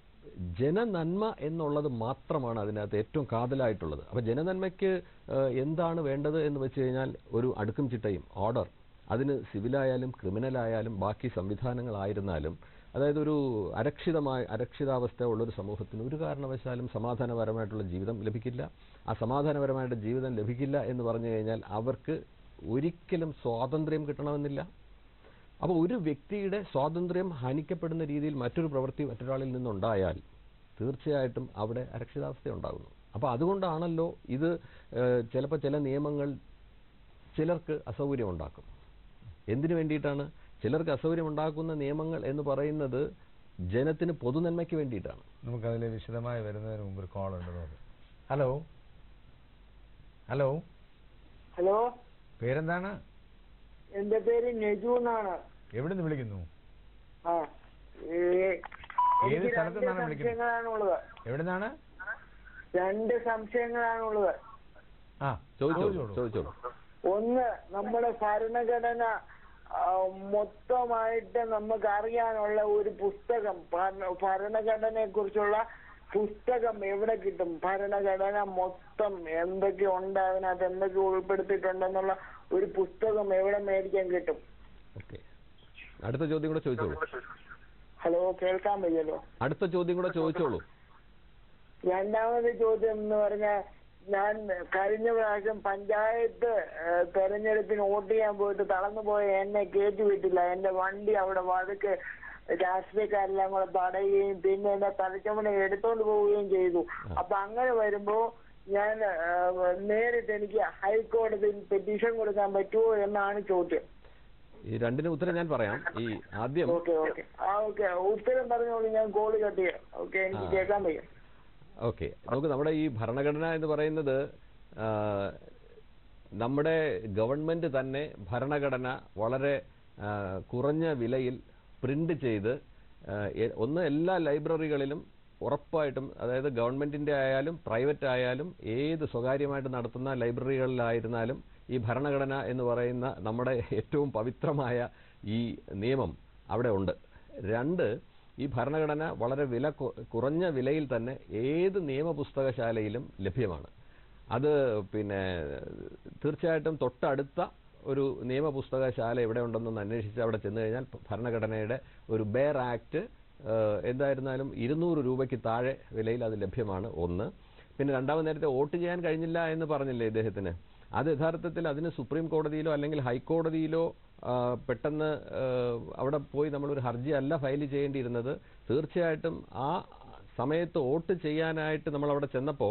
ജനനന്മ എന്നുള്ളത് മാത്രമാണ് അതിനകത്ത് ഏറ്റവും കാതലായിട്ടുള്ളത് അപ്പോൾ ജനനന്മയ്ക്ക് ഏഹ്, എന്താണ് വേണ്ടത് എന്ന് വെച്ച് കഴിഞ്ഞാൽ ഒരു അടുക്കും ചിട്ടയും ഓർഡർ അതിന് സിവിലായാലും ക്രിമിനലായാലും ബാക്കി സംവിധാനങ്ങളായിരുന്നാലും അതായത് ഒരു അരക്ഷിതമായ അരക്ഷിതാവസ്ഥ ഉള്ളൊരു സമൂഹത്തിന് ഒരു കാരണവശാലും സമാധാനപരമായിട്ടുള്ള ജീവിതം ലഭിക്കില്ല ആ സമാധാനപരമായിട്ട് ജീവിതം ലഭിക്കില്ല എന്ന് പറഞ്ഞു കഴിഞ്ഞാൽ അവർക്ക് ഒരിക്കലും സ്വാതന്ത്ര്യം കിട്ടണമെന്നില്ല അപ്പോൾ ഒരു വ്യക്തിയുടെ സ്വാതന്ത്ര്യം ഹനിക്കപ്പെടുന്ന രീതിയിൽ മറ്റൊരു പ്രവൃത്തി മറ്റൊരാളിൽ നിന്നുണ്ടായാൽ തീർച്ചയായിട്ടും അവിടെ അരക്ഷിതാവസ്ഥ ഉണ്ടാകുന്നു അപ്പോൾ അതുകൊണ്ടാണല്ലോ ഇത് ചിലപ്പോൾ ചില നിയമങ്ങൾ ചിലർക്ക് അസൗകര്യം ഉണ്ടാക്കും എന്തിനു വേണ്ടിയിട്ടാണ് ചിലർക്ക് അസൗകര്യം ഉണ്ടാക്കുന്ന നിയമങ്ങൾ എന്ന് പറയുന്നത് ജനത്തിന് പൊതുനന്മയ്ക്ക് വേണ്ടിയിട്ടാണ് നമുക്കതിൽ വിശദമായി വരുന്നതിന് മുമ്പ് ഒരു കോൾ ഉണ്ട് നോക്ക് ഹലോ ഹലോ ഹലോ പേരെന്താണ് എന്റെ പേര് നെജു എന്നാണ് എവിടെ നിന്ന് വിളിക്കുന്നു ആ ഏ, എനിക്ക് സ്ഥലത്ത് രണ്ട് നിന്നാണ് വിളിക്കുന്നത്? സംശയങ്ങളാണുള്ളത് എവിടെ നിന്നാണ് രണ്ട് സംശയങ്ങളാണുള്ളത് ആ ചോദിച്ചോളൂ ചോദിച്ചോളൂ. ചോദിച്ചോളൂ ഒന്ന് നമ്മുടെ ഭരണഘടന ആ, മൊത്തമായിട്ട് നമുക്ക് അറിയാനുള്ള ഒരു പുസ്തകം ഭരണഘടനയെ കുറിച്ചുള്ള പുസ്തകം എവിടെ കിട്ടും ഭരണഘടന മൊത്തം എന്തൊക്കെ ഉണ്ട് അതിനകത്ത് എന്തൊക്കെ ഉൾപ്പെടുത്തിയിട്ടുണ്ടെന്നുള്ള ഒരു പുസ്തകം എവിടെ മേടിക്കാൻ കിട്ടും ഓക്കെ അടുത്ത ചോദ്യം കൂടെ ചോദിച്ചോളൂ ഹലോ കേൾക്കാൻ വയ്യല്ലോ അടുത്ത ചോദ്യം കൂടെ ചോദിച്ചോളൂ രണ്ടാമത് ചോദ്യം എന്ന് പറഞ്ഞാൽ ഞാൻ കഴിഞ്ഞ പ്രാവശ്യം പഞ്ചായത്ത് ഏഹ്, തെരഞ്ഞെടുപ്പിന് വോട്ട് ചെയ്യാൻ പോയിട്ട് തളർന്നു പോയ എന്നെ കയറ്റി വിട്ടില്ല എന്റെ വണ്ടി അവിടെ വഴക്ക് രാഷ്ട്രീയക്കാരെല്ലാം കൂടെ തടയുകയും പിന്നെ എന്റെ തലച്ചമണ എടുത്തോണ്ട് പോവുകയും ചെയ്തു അപ്പൊ അങ്ങനെ വരുമ്പോ ഞാൻ ഏഹ്, നേരിട്ട് എനിക്ക് ഹൈക്കോടതിയിൽ പെറ്റീഷൻ കൊടുക്കാൻ പറ്റുമോ എന്നാണ് ചോദ്യം ഈ രണ്ടിന് ഉത്തരം ഞാൻ പറയാം ഈ ആദ്യം ഓക്കെ ഓക്കെ ആ ഓക്കെ ഉത്തരം പറഞ്ഞോളൂ ഞാൻ കോള് കട്ട് ചെയ്യാം ഓക്കെ എനിക്ക് ആ. കേൾക്കാൻ വയ്യ ഓക്കെ നമുക്ക് നമ്മുടെ ഈ ഭരണഘടന എന്ന് പറയുന്നത് ആ, നമ്മുടെ ഗവൺമെന്റ് തന്നെ ഭരണഘടന വളരെ ആ, കുറഞ്ഞ വിലയിൽ പ്രിന്റ് ചെയ്ത് ആ, എ- ഒന്ന് എല്ലാ ലൈബ്രറികളിലും ഉറപ്പായിട്ടും അതായത് ഗവൺമെന്റിന്റെ ആയാലും പ്രൈവറ്റ് ആയാലും ഏത് സ്വകാര്യമായിട്ട് നടത്തുന്ന ലൈബ്രറികളിലായിരുന്നാലും ഈ ഭരണഘടന എന്ന് പറയുന്ന നമ്മുടെ ഏറ്റവും പവിത്രമായ ഈ നിയമം അവിടെ ഉണ്ട് രണ്ട് ഈ ഭരണഘടന വളരെ വില കു- കുറഞ്ഞ വിലയിൽ തന്നെ ഏത് നിയമപുസ്തകശാലയിലും ലഭ്യമാണ് അത് പിന്നെ തീർച്ചയായിട്ടും തൊട്ടടുത്ത ഒരു നിയമപുസ്തകശാല എവിടെ ഉണ്ടെന്നൊന്ന് അന്വേഷിച്ച് അവിടെ ചെന്ന് കഴിഞ്ഞാൽ ഭരണഘടനയുടെ ഒരു ബെയർ ആക്ട് ഏഹ്, എന്തായിരുന്നാലും ഇരുന്നൂറ് രൂപയ്ക്ക് താഴെ വിലയിൽ അത് ലഭ്യമാണ് ഒന്ന് പിന്നെ രണ്ടാമത് നേരത്തെ വോട്ട് ചെയ്യാൻ കഴിഞ്ഞില്ല എന്ന് പറഞ്ഞില്ലേ ഇദ്ദേഹത്തിന് അത് യഥാർത്ഥത്തിൽ അതിന് സുപ്രീം കോടതിയിലോ അല്ലെങ്കിൽ ഹൈക്കോടതിയിലോ ആ, പെട്ടെന്ന് ഏഹ്, അവിടെ പോയി നമ്മളൊരു ഹർജി അല്ല ഫയൽ ചെയ്യേണ്ടിയിരുന്നത് തീർച്ചയായിട്ടും ആ സമയത്ത് വോട്ട് ചെയ്യാനായിട്ട് നമ്മൾ അവിടെ ചെന്നപ്പോൾ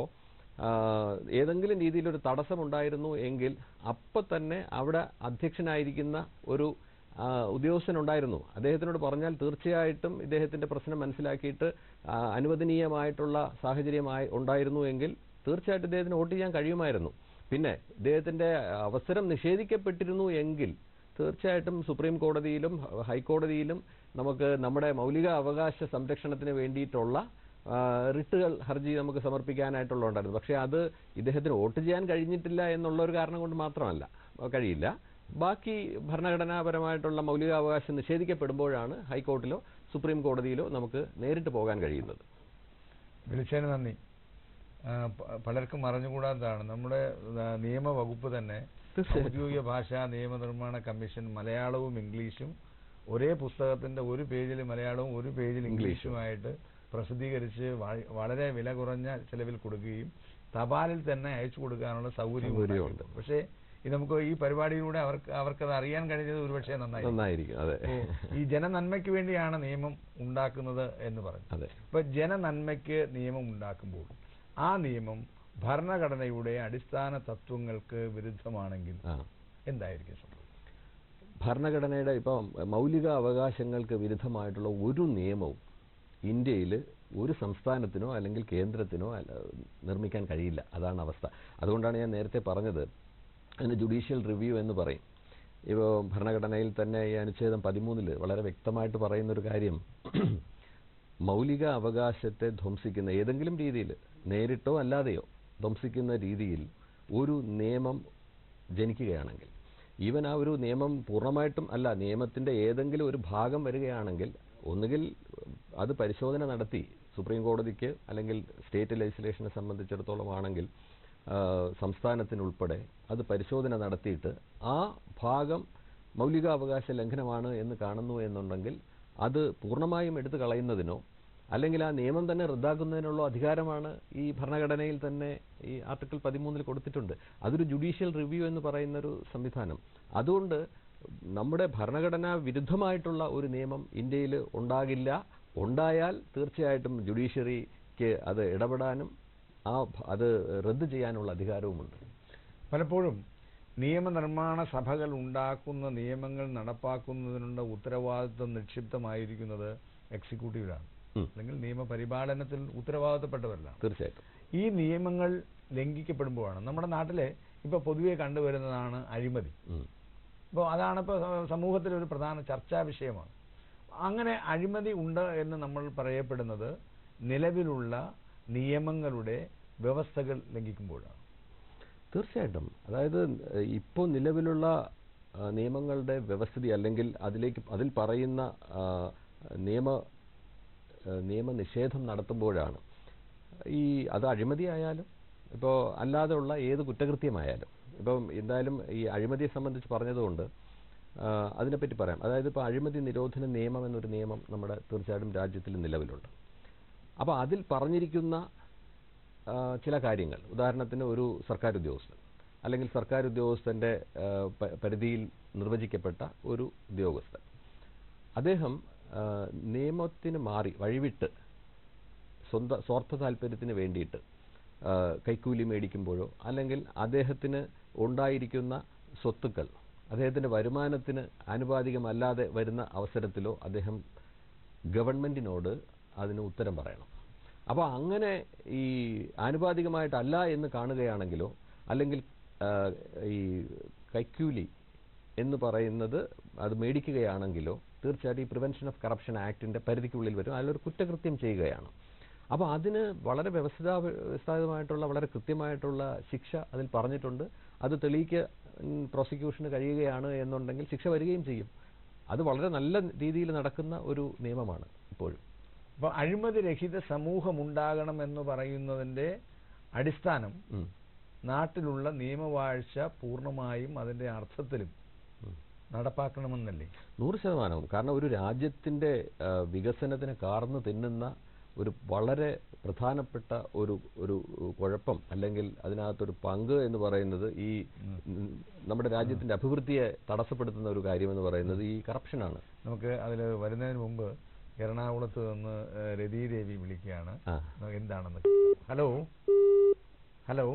ഏതെങ്കിലും രീതിയിലൊരു തടസ്സമുണ്ടായിരുന്നു എങ്കിൽ അപ്പൊ തന്നെ അവിടെ അധ്യക്ഷനായിരിക്കുന്ന ഒരു ആ, ഉദ്യോഗസ്ഥനുണ്ടായിരുന്നു അദ്ദേഹത്തിനോട് പറഞ്ഞാൽ തീർച്ചയായിട്ടും ഇദ്ദേഹത്തിന്റെ പ്രശ്നം മനസ്സിലാക്കിയിട്ട് ആ, അനുവദനീയമായിട്ടുള്ള സാഹചര്യമായി ഉണ്ടായിരുന്നു എങ്കിൽ തീർച്ചയായിട്ടും ഇദ്ദേഹത്തിന് വോട്ട് ചെയ്യാൻ കഴിയുമായിരുന്നു പിന്നെ ഇദ്ദേഹത്തിന്റെ അവസരം നിഷേധിക്കപ്പെട്ടിരുന്നു എങ്കിൽ തീർച്ചയായിട്ടും സുപ്രീം കോടതിയിലും ഹൈക്കോടതിയിലും നമുക്ക് നമ്മുടെ മൗലിക അവകാശ സംരക്ഷണത്തിന് വേണ്ടിയിട്ടുള്ള ആ, റിട്ടുകൾ ഹർജി നമുക്ക് സമർപ്പിക്കാനായിട്ടുള്ള ഉണ്ടായിരുന്നു പക്ഷേ അത് ഇദ്ദേഹത്തിന് വോട്ട് ചെയ്യാൻ കഴിഞ്ഞിട്ടില്ല എന്നുള്ള ഒരു കാരണം കൊണ്ട് മാത്രമല്ല ആ, കഴിയില്ല ബാക്കി ഭരണഘടനാപരമായിട്ടുള്ള മൗലികാവകാശം നിഷേധിക്കപ്പെടുമ്പോഴാണ് ഹൈക്കോർട്ടിലോ സുപ്രീം കോടതിയിലോ നമുക്ക് നേരിട്ട് പോകാൻ കഴിയുന്നത് വിളിച്ചതിന് നന്ദി ആ, പ- പലർക്കും അറിഞ്ഞുകൂടാത്തതാണ് നമ്മുടെ ആ, നിയമവകുപ്പ് തന്നെ തീർച്ചയായും. ഔദ്യോഗിക ഭാഷാ നിയമനിർമ്മാണ കമ്മീഷൻ മലയാളവും ഇംഗ്ലീഷും ഒരേ പുസ്തകത്തിന്റെ ഒരു പേജിൽ മലയാളവും ഒരു പേജിൽ ഇംഗ്ലീഷുമായിട്ട് പ്രസിദ്ധീകരിച്ച് വ- വളരെ വില കുറഞ്ഞ ചെലവിൽ കൊടുക്കുകയും തപാലിൽ തന്നെ അയച്ചു കൊടുക്കാനുള്ള സൗകര്യം സൗകര്യമുണ്ട്. ഉണ്ടാക്കിയിട്ടുണ്ട്. പക്ഷേ ഇത് നമുക്ക് ഈ പരിപാടിയിലൂടെ അവർക്ക് അവർക്കത് അറിയാൻ കഴിഞ്ഞത് ഒരുപക്ഷെ നന്നായി നന്നായിരിക്കും അതെ ഈ ജനനന്മയ്ക്ക് വേണ്ടിയാണ് നിയമം ഉണ്ടാക്കുന്നത് എന്ന് പറഞ്ഞു അതെ ഇപ്പൊ ജനനന്മയ്ക്ക് നിയമം ഉണ്ടാക്കുമ്പോൾ ആ നിയമം ഭരണഘടനയുടെ അടിസ്ഥാന തത്വങ്ങൾക്ക് വിരുദ്ധമാണെങ്കിൽ ആ എന്തായിരിക്കും സംഭവിക്കുക ഭരണഘടനയുടെ ഇപ്പം മൗലിക അവകാശങ്ങൾക്ക് വിരുദ്ധമായിട്ടുള്ള ഒരു നിയമവും ഇന്ത്യയിൽ ഒരു സംസ്ഥാനത്തിനോ അല്ലെങ്കിൽ കേന്ദ്രത്തിനോ അല്ല- നിർമ്മിക്കാൻ കഴിയില്ല അതാണ് അവസ്ഥ അതുകൊണ്ടാണ് ഞാൻ നേരത്തെ പറഞ്ഞത് അതിന് ജുഡീഷ്യൽ റിവ്യൂ എന്ന് പറയും ഇപ്പോൾ ഭരണഘടനയിൽ തന്നെ ഈ അനുച്ഛേദം പതിമൂന്നിൽ വളരെ വ്യക്തമായിട്ട് പറയുന്ന ഒരു കാര്യം മൗലിക അവകാശത്തെ ധ്വംസിക്കുന്ന ഏതെങ്കിലും രീതിയിൽ നേരിട്ടോ അല്ലാതെയോ ധ്വംസിക്കുന്ന രീതിയിൽ ഒരു നിയമം ജനിക്കുകയാണെങ്കിൽ ഈവൻ ആ ഒരു നിയമം പൂർണ്ണമായിട്ടും അല്ല നിയമത്തിന്റെ ഏതെങ്കിലും ഒരു ഭാഗം വരികയാണെങ്കിൽ ഒന്നുകിൽ അത് പരിശോധന നടത്തി സുപ്രീം കോടതിക്ക് അല്ലെങ്കിൽ സ്റ്റേറ്റ് ലെജിസ്ലേഷനെ സംബന്ധിച്ചിടത്തോളം ആണെങ്കിൽ ആ, സംസ്ഥാനത്തിനുൾപ്പെടെ അത് പരിശോധന നടത്തിയിട്ട് ആ ഭാഗം മൗലികാവകാശ ലംഘനമാണ് എന്ന് കാണുന്നു എന്നുണ്ടെങ്കിൽ അത് പൂർണ്ണമായും എടുത്തു കളയുന്നതിനോ അല്ലെങ്കിൽ ആ നിയമം തന്നെ റദ്ദാക്കുന്നതിനുള്ള അധികാരമാണ് ഈ ഭരണഘടനയിൽ തന്നെ ഈ ആർട്ടിക്കിൾ പതിമൂന്നിൽ കൊടുത്തിട്ടുണ്ട് അതൊരു ജുഡീഷ്യൽ റിവ്യൂ എന്ന് പറയുന്ന ഒരു സംവിധാനം അതുകൊണ്ട് നമ്മുടെ ഭരണഘടനാ വിരുദ്ധമായിട്ടുള്ള ഒരു നിയമം ഇന്ത്യയിൽ ഉണ്ടാകില്ല ഉണ്ടായാൽ തീർച്ചയായിട്ടും ജുഡീഷ്യറിക്ക് അത് ഇടപെടാനും ആ ഭ- അത് റദ്ദ് ചെയ്യാനുള്ള അധികാരവുമുണ്ട് പലപ്പോഴും നിയമനിർമ്മാണ സഭകൾ ഉണ്ടാക്കുന്ന നിയമങ്ങൾ നടപ്പാക്കുന്നതിനുള്ള ഉത്തരവാദിത്വം നിക്ഷിപ്തമായിരിക്കുന്നത് എക്സിക്യൂട്ടീവിലാണ് ഉം. അല്ലെങ്കിൽ നിയമപരിപാലനത്തിൽ ഉത്തരവാദിത്തപ്പെട്ടവരിലാണ് തീർച്ചയായിട്ടും ഈ നിയമങ്ങൾ ലംഘിക്കപ്പെടുമ്പോഴാണ് നമ്മുടെ നാട്ടിലെ ഇപ്പോൾ പൊതുവെ കണ്ടുവരുന്നതാണ് അഴിമതി ഉം. ഇപ്പോൾ അതാണ് ഇപ്പോൾ സമൂഹത്തിലെ ഒരു പ്രധാന ചർച്ചാ വിഷയമാണ് അങ്ങനെ അഴിമതി ഉണ്ട് എന്ന് നമ്മൾ പറയപ്പെടുന്നത് നിലവിലുള്ള നിയമങ്ങളുടെ വ്യവസ്ഥകൾ ലംഘിക്കുമ്പോഴാണ് തീർച്ചയായിട്ടും അതായത് ഏഹ്, ഇപ്പോൾ നിലവിലുള്ള ആ, നിയമങ്ങളുടെ വ്യവസ്ഥിതി അല്ലെങ്കിൽ അതിലേക്ക് അതിൽ പറയുന്ന ആ, നിയമ ഏഹ്, നിയമനിഷേധം നടത്തുമ്പോഴാണ് ഈ അത് അഴിമതിയായാലും ഇപ്പോൾ അല്ലാതെയുള്ള ഏത് കുറ്റകൃത്യമായാലും ഇപ്പം എന്തായാലും ഈ അഴിമതിയെ സംബന്ധിച്ച് പറഞ്ഞതുകൊണ്ട് ആ, അതിനെപ്പറ്റി പറയാം അതായത് ഇപ്പോൾ അഴിമതി നിരോധന നിയമം എന്നൊരു നിയമം നമ്മുടെ തീർച്ചയായിട്ടും രാജ്യത്തിൽ നിലവിലുണ്ട് അപ്പോൾ അതിൽ പറഞ്ഞിരിക്കുന്ന ആ, ചില കാര്യങ്ങൾ ഉദാഹരണത്തിന് ഒരു സർക്കാർ ഉദ്യോഗസ്ഥൻ അല്ലെങ്കിൽ സർക്കാർ ഉദ്യോഗസ്ഥന്റെ ആ, പ- പരിധിയിൽ നിർവചിക്കപ്പെട്ട ഒരു ഉദ്യോഗസ്ഥൻ അദ്ദേഹം ആ, നിയമത്തിന് മാറി വഴിവിട്ട് സ്വന്തം സ്വാർത്ഥ താല്പര്യത്തിന് വേണ്ടിയിട്ട് ആ, കൈക്കൂലി മേടിക്കുമ്പോഴോ അല്ലെങ്കിൽ അദ്ദേഹത്തിന് ഉണ്ടായിരിക്കുന്ന സ്വത്തുക്കൾ അദ്ദേഹത്തിന്റെ വരുമാനത്തിന് ആനുപാതികമല്ലാതെ വരുന്ന അവസരത്തിലോ അദ്ദേഹം ഗവൺമെന്റിനോട് അതിന് ഉത്തരം പറയണം അപ്പോൾ അങ്ങനെ ഈ ആനുപാതികമായിട്ടല്ല എന്ന് കാണുകയാണെങ്കിലോ അല്ലെങ്കിൽ ആ, ഈ കൈക്കൂലി എന്ന് പറയുന്നത് അത് മേടിക്കുകയാണെങ്കിലോ തീർച്ചയായിട്ടും ഈ പ്രിവെൻഷൻ ഓഫ് കറപ്ഷൻ ആക്ടിന്റെ പരിധിക്കുള്ളിൽ വരും അതിലൊരു കുറ്റകൃത്യം ചെയ്യുകയാണ് അപ്പോൾ അതിന് വളരെ വ്യവസ്ഥിത വ്യവസ്ഥാപിതമായിട്ടുള്ള വളരെ കൃത്യമായിട്ടുള്ള ശിക്ഷ അതിൽ പറഞ്ഞിട്ടുണ്ട് അത് തെളിയിക്ക പ്രോസിക്യൂഷന് കഴിയുകയാണ് എന്നുണ്ടെങ്കിൽ ശിക്ഷ വരികയും ചെയ്യും അത് വളരെ നല്ല രീതിയിൽ നടക്കുന്ന ഒരു നിയമമാണ് ഇപ്പോഴും അപ്പോൾ അഴിമതി രഹിത സമൂഹം ഉണ്ടാകണം എന്ന് പറയുന്നതിന്റെ അടിസ്ഥാനം ഉം. നാട്ടിലുള്ള നിയമവാഴ്ച പൂർണ്ണമായും അതിന്റെ അർത്ഥത്തിലും ഉം. നടപ്പാക്കണമെന്നല്ലേ നൂറ് ശതമാനവും കാരണം ഒരു രാജ്യത്തിന്റെ ആ, വികസനത്തിന് കാർന്നു തിന്നുന്ന ഒരു വളരെ പ്രധാനപ്പെട്ട ഒരു ഒരു കുഴപ്പം അല്ലെങ്കിൽ അതിനകത്തൊരു പങ്ക് എന്ന് പറയുന്നത് ഈ ഉം, നമ്മുടെ രാജ്യത്തിന്റെ അഭിവൃദ്ധിയെ തടസ്സപ്പെടുത്തുന്ന ഒരു കാര്യം എന്ന് പറയുന്നത് ഈ കറപ്ഷനാണ് നമുക്ക് അതിൽ വരുന്നതിന് മുമ്പ് എറണാകുളത്ത് നിന്ന് ഏഹ്, രതി ദേവി വിളിക്കുകയാണ് ആ എന്താണെന്ന് ഹലോ ഹലോ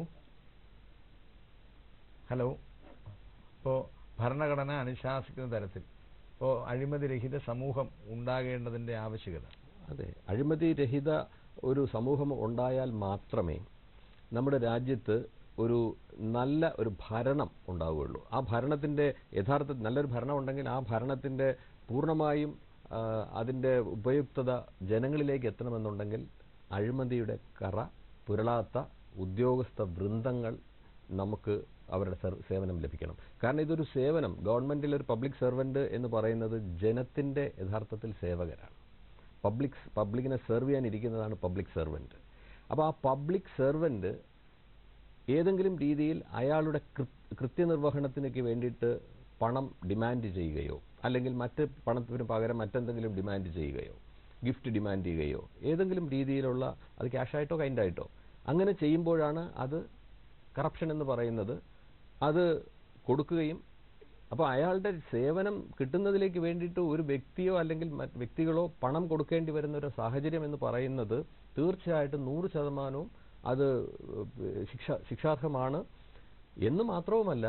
ഹലോ ഇപ്പോൾ ഭരണഘടന അനുശാസിക്കുന്ന തരത്തിൽ ഇപ്പോൾ അഴിമതി രഹിത സമൂഹം ഉണ്ടാകേണ്ടതിന്റെ ആവശ്യകത അതെ അഴിമതി രഹിത ഒരു സമൂഹം ഉണ്ടായാൽ മാത്രമേ നമ്മുടെ രാജ്യത്ത് ഒരു നല്ല ഒരു ഭരണം ഉണ്ടാവുകയുള്ളൂ ആ ഭരണത്തിന്റെ യഥാർത്ഥ നല്ലൊരു ഭരണം ഉണ്ടെങ്കിൽ ആ ഭരണത്തിന്റെ പൂർണ്ണമായും ആ, അതിന്റെ ഉപയുക്തത ജനങ്ങളിലേക്ക് എത്തണമെന്നുണ്ടെങ്കിൽ അഴിമതിയുടെ കറ പുരളാത്ത ഉദ്യോഗസ്ഥ വൃന്ദങ്ങൾ നമുക്ക് അവരുടെ സേവ- സേവനം ലഭിക്കണം കാരണം ഇതൊരു സേവനം ഗവൺമെന്റിൽ ഒരു പബ്ലിക് സെർവന്റ് എന്ന് പറയുന്നത് ജനത്തിന്റെ യഥാർത്ഥത്തിൽ സേവകരാണ് പബ്ലിക് പബ്ലിക്കിനെ സെർവ് ചെയ്യാൻ ഇരിക്കുന്നതാണ് പബ്ലിക് സെർവന്റ് അപ്പോൾ ആ പബ്ലിക് സെർവന്റ് ഏതെങ്കിലും രീതിയിൽ അയാളുടെ കൃ- കൃത്യനിർവഹണത്തിനൊക്കെ വേണ്ടിയിട്ട് പണം ഡിമാൻഡ് ചെയ്യുകയോ അല്ലെങ്കിൽ മറ്റ് പണത്തിന് പകരം മറ്റെന്തെങ്കിലും ഡിമാൻഡ് ചെയ്യുകയോ ഗിഫ്റ്റ് ഡിമാൻഡ് ചെയ്യുകയോ ഏതെങ്കിലും രീതിയിലുള്ള അത് ക്യാഷായിട്ടോ കൈൻഡായിട്ടോ അങ്ങനെ ചെയ്യുമ്പോഴാണ് അത് കറപ്ഷൻ എന്ന് പറയുന്നത് അത് കൊടുക്കുകയും അപ്പോൾ അയാളുടെ സേവനം കിട്ടുന്നതിലേക്ക് വേണ്ടിയിട്ട് ഒരു വ്യക്തിയോ അല്ലെങ്കിൽ മറ്റ് വ്യക്തികളോ പണം കൊടുക്കേണ്ടി വരുന്ന ഒരു സാഹചര്യം എന്ന് പറയുന്നത് തീർച്ചയായിട്ടും നൂറ് ശതമാനവും അത് ഏഹ്, ശിക്ഷ ശിക്ഷാർഹമാണ് എന്ന് മാത്രവുമല്ല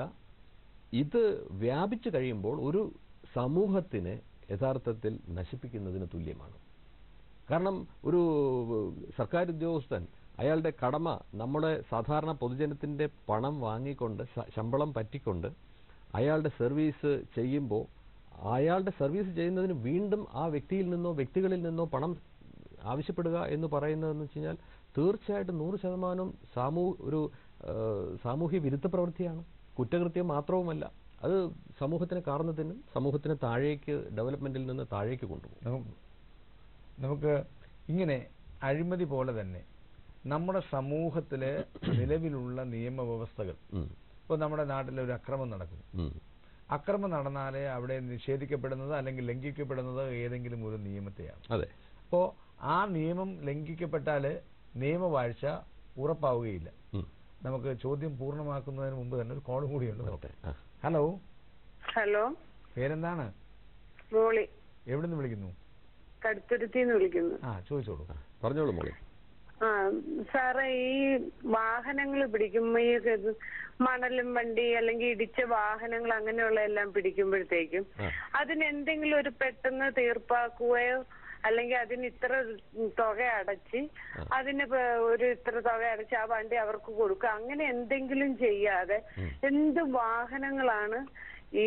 ഇത് വ്യാപിച്ചു കഴിയുമ്പോൾ ഒരു സമൂഹത്തിനെ യഥാർത്ഥത്തിൽ നശിപ്പിക്കുന്നതിന് തുല്യമാണ് കാരണം ഒരു സർക്കാർ ഉദ്യോഗസ്ഥൻ അയാളുടെ കടമ നമ്മുടെ സാധാരണ പൊതുജനത്തിന്റെ പണം വാങ്ങിക്കൊണ്ട് ശ- ശമ്പളം പറ്റിക്കൊണ്ട് അയാളുടെ സർവീസ് ചെയ്യുമ്പോൾ അയാളുടെ സർവീസ് ചെയ്യുന്നതിന് വീണ്ടും ആ വ്യക്തിയിൽ നിന്നോ വ്യക്തികളിൽ നിന്നോ പണം ആവശ്യപ്പെടുക എന്ന് പറയുന്നതെന്ന് വെച്ച് കഴിഞ്ഞാൽ തീർച്ചയായിട്ടും നൂറ് ശതമാനം സാമൂ ഒരു ആ, സാമൂഹ്യ വിരുദ്ധ പ്രവൃത്തിയാണ് കുറ്റകൃത്യം മാത്രവുമല്ല അത് സമൂഹത്തിനെ കാർന്നു തിന്നും സമൂഹത്തിനെ താഴേക്ക് ഡെവലപ്മെന്റിൽ നിന്ന് താഴേക്ക് കൊണ്ടുപോകും നമുക്ക് നമുക്ക് ഇങ്ങനെ അഴിമതി പോലെ തന്നെ നമ്മുടെ സമൂഹത്തിലെ നിലവിലുള്ള നിയമവ്യവസ്ഥകൾ ഉം, ഇപ്പോൾ നമ്മുടെ നാട്ടിൽ ഒരു അക്രമം നടക്കുന്നു ഉം, അക്രമം നടന്നാലേ അവിടെ നിഷേധിക്കപ്പെടുന്നത് അല്ലെങ്കിൽ ലംഘിക്കപ്പെടുന്നത് ഏതെങ്കിലും ഒരു നിയമത്തെയാണ് അതെ അപ്പോൾ ആ നിയമം ലംഘിക്കപ്പെട്ടാൽ നിയമവാഴ്ച ഉറപ്പാവുകയില്ല ഉം, നമുക്ക് ചോദ്യം പൂർണ്ണമാക്കുന്നതിന് മുമ്പ് തന്നെ ഒരു കോൾ കൂടിയുണ്ട് വരട്ടെ. ആ. ഹലോ ഹലോ പേരെന്താണ് മോളി എവിടുന്ന് വിളിക്കുന്നു കടുത്തുരുത്തിന്ന് വിളിക്കുന്നു ആ ചോദിച്ചോളൂ ആ, പറഞ്ഞോളൂ മോളി ആ സാറേ ഈ വാഹനങ്ങൾ പിടിക്കുമ്പോ ഈ ഇത് മണലും വണ്ടി അല്ലെങ്കിൽ ഇടിച്ച വാഹനങ്ങൾ അങ്ങനെയുള്ള എല്ലാം പിടിക്കുമ്പോഴത്തേക്കും ആ. അതിന് എന്തെങ്കിലും ഒരു പെട്ടെന്ന് തീർപ്പാക്കുകയോ അല്ലെങ്കിൽ അതിന് ഇത്ര തുക അടച്ച് അതിന് ഇപ്പൊ ഒരു ഇത്ര തുക അടച്ച് ആ വണ്ടി അവർക്ക് കൊടുക്കുക അങ്ങനെ എന്തെങ്കിലും ചെയ്യാതെ എന്ത് വാഹനങ്ങളാണ് ഈ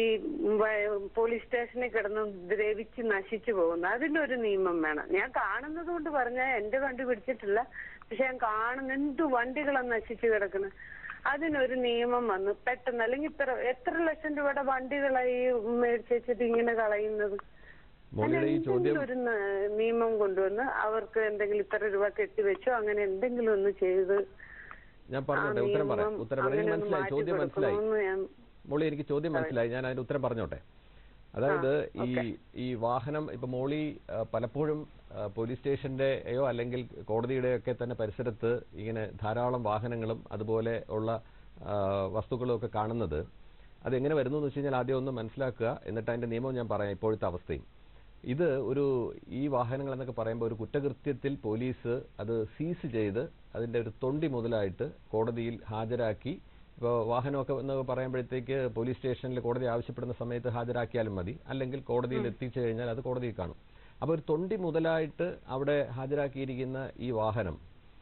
വ- പോലീസ് സ്റ്റേഷനിൽ കിടന്ന് ദ്രവിച്ച് നശിച്ചു പോകുന്നത് അതിനൊരു നിയമം വേണം ഞാൻ കാണുന്നത് കൊണ്ട് പറഞ്ഞാൽ എന്റെ വണ്ടി പിടിച്ചിട്ടില്ല പക്ഷെ ഞാൻ കാണുന്ന എന്ത് വണ്ടികളാണ് നശിച്ചു കിടക്കുന്നത് അതിനൊരു നിയമം വന്നു പെട്ടെന്ന് അല്ലെങ്കിൽ ഇത്ര എത്ര ലക്ഷം രൂപയുടെ വണ്ടികളായി മേടിച്ച് വെച്ചിട്ട് ഇങ്ങനെ കളയുന്നത് മോളിയുടെ ഈ ചോദ്യം എന്തെങ്കിലും ഒരു ന- നിയമം കൊണ്ടുവന്ന് അവർക്ക് എന്തെങ്കിലും ഇത്ര രൂപ കെട്ടിവെച്ചോ അങ്ങനെ എന്തെങ്കിലും ഒന്ന് ചെയ്ത് ഞാൻ പറഞ്ഞോട്ടെ ആ ഉത്തരം പറയാം നിയമം ഉത്തരം പറയാം എനിക്ക് അങ്ങനെ ഒന്ന് മനസ്സിലായി മാറ്റി ചോദ്യം മനസ്സിലായി കൊടുക്കണമെന്ന് ഞാൻ മോളി എനിക്ക് ചോദ്യം മനസ്സിലായി ഞാൻ അതിന് ഉത്തരം പറഞ്ഞോട്ടെ അതായത് ഈ ഈ വാഹനം ഇപ്പൊ മോളി ആ, പലപ്പോഴും ആ, പോലീസ് സ്റ്റേഷന്റെയോ അല്ലെങ്കിൽ കോടതിയുടെയോ ഒക്കെ തന്നെ പരിസരത്ത് ഇങ്ങനെ ധാരാളം വാഹനങ്ങളും അതുപോലെ ഉള്ള ആ, വസ്തുക്കളും ഒക്കെ കാണുന്നത് അതെങ്ങനെ വരുന്നു എന്ന് വെച്ച് കഴിഞ്ഞാൽ ആദ്യം ഒന്ന് മനസ്സിലാക്കുക എന്നിട്ട് അതിന്റെ നിയമം ഞാൻ പറയാം ഇപ്പോഴത്തെ അവസ്ഥയും ഇത് ഒരു ഈ വാഹനങ്ങൾ എന്നൊക്കെ പറയുമ്പോൾ ഒരു കുറ്റകൃത്യത്തിൽ പോലീസ് അത് സീസ് ചെയ്ത് അതിന്റെ ഒരു തൊണ്ടി മുതലായിട്ട് കോടതിയിൽ ഹാജരാക്കി ഇപ്പോൾ വാഹനമൊക്കെ എന്നൊക്കെ പറയുമ്പോഴത്തേക്ക് പോലീസ് സ്റ്റേഷനിൽ കോടതി ആവശ്യപ്പെടുന്ന സമയത്ത് ഹാജരാക്കിയാലും മതി അല്ലെങ്കിൽ കോടതിയിൽ എത്തിച്ചു കഴിഞ്ഞാൽ അത് കോടതിയിൽ കാണും അപ്പോൾ ഒരു തൊണ്ടി മുതലായിട്ട് അവിടെ ഹാജരാക്കിയിരിക്കുന്ന ഈ വാഹനം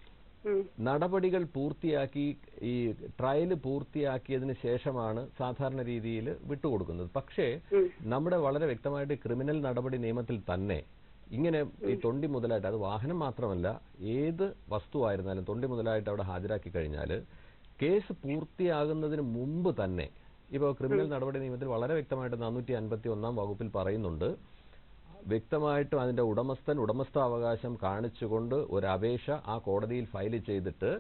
ഉം. നടപടികൾ പൂർത്തിയാക്കി ഈ ട്രയൽ പൂർത്തിയാക്കിയതിന് ശേഷമാണ് സാധാരണ രീതിയിൽ വിട്ടുകൊടുക്കുന്നത് പക്ഷേ നമ്മുടെ വളരെ വ്യക്തമായിട്ട് ക്രിമിനൽ നടപടി നിയമത്തിൽ തന്നെ ഇങ്ങനെ ഈ തൊണ്ടി മുതലായിട്ട് അത് വാഹനം മാത്രമല്ല ഏത് വസ്തുവായിരുന്നാലും തൊണ്ടി മുതലായിട്ട് അവിടെ ഹാജരാക്കി കഴിഞ്ഞാൽ കേസ് പൂർത്തിയാകുന്നതിന് മുമ്പ് തന്നെ ഇപ്പോൾ ക്രിമിനൽ നടപടി നിയമത്തിൽ വളരെ വ്യക്തമായിട്ട് നാനൂറ്റി അൻപത്തി ഒന്നാം വകുപ്പിൽ പറയുന്നുണ്ട് വ്യക്തമായിട്ടും അതിന്റെ ഉടമസ്ഥൻ ഉടമസ്ഥാവകാശം കാണിച്ചുകൊണ്ട് ഒരു അപേക്ഷ ആ കോടതിയിൽ ഫയൽ ചെയ്തിട്ട്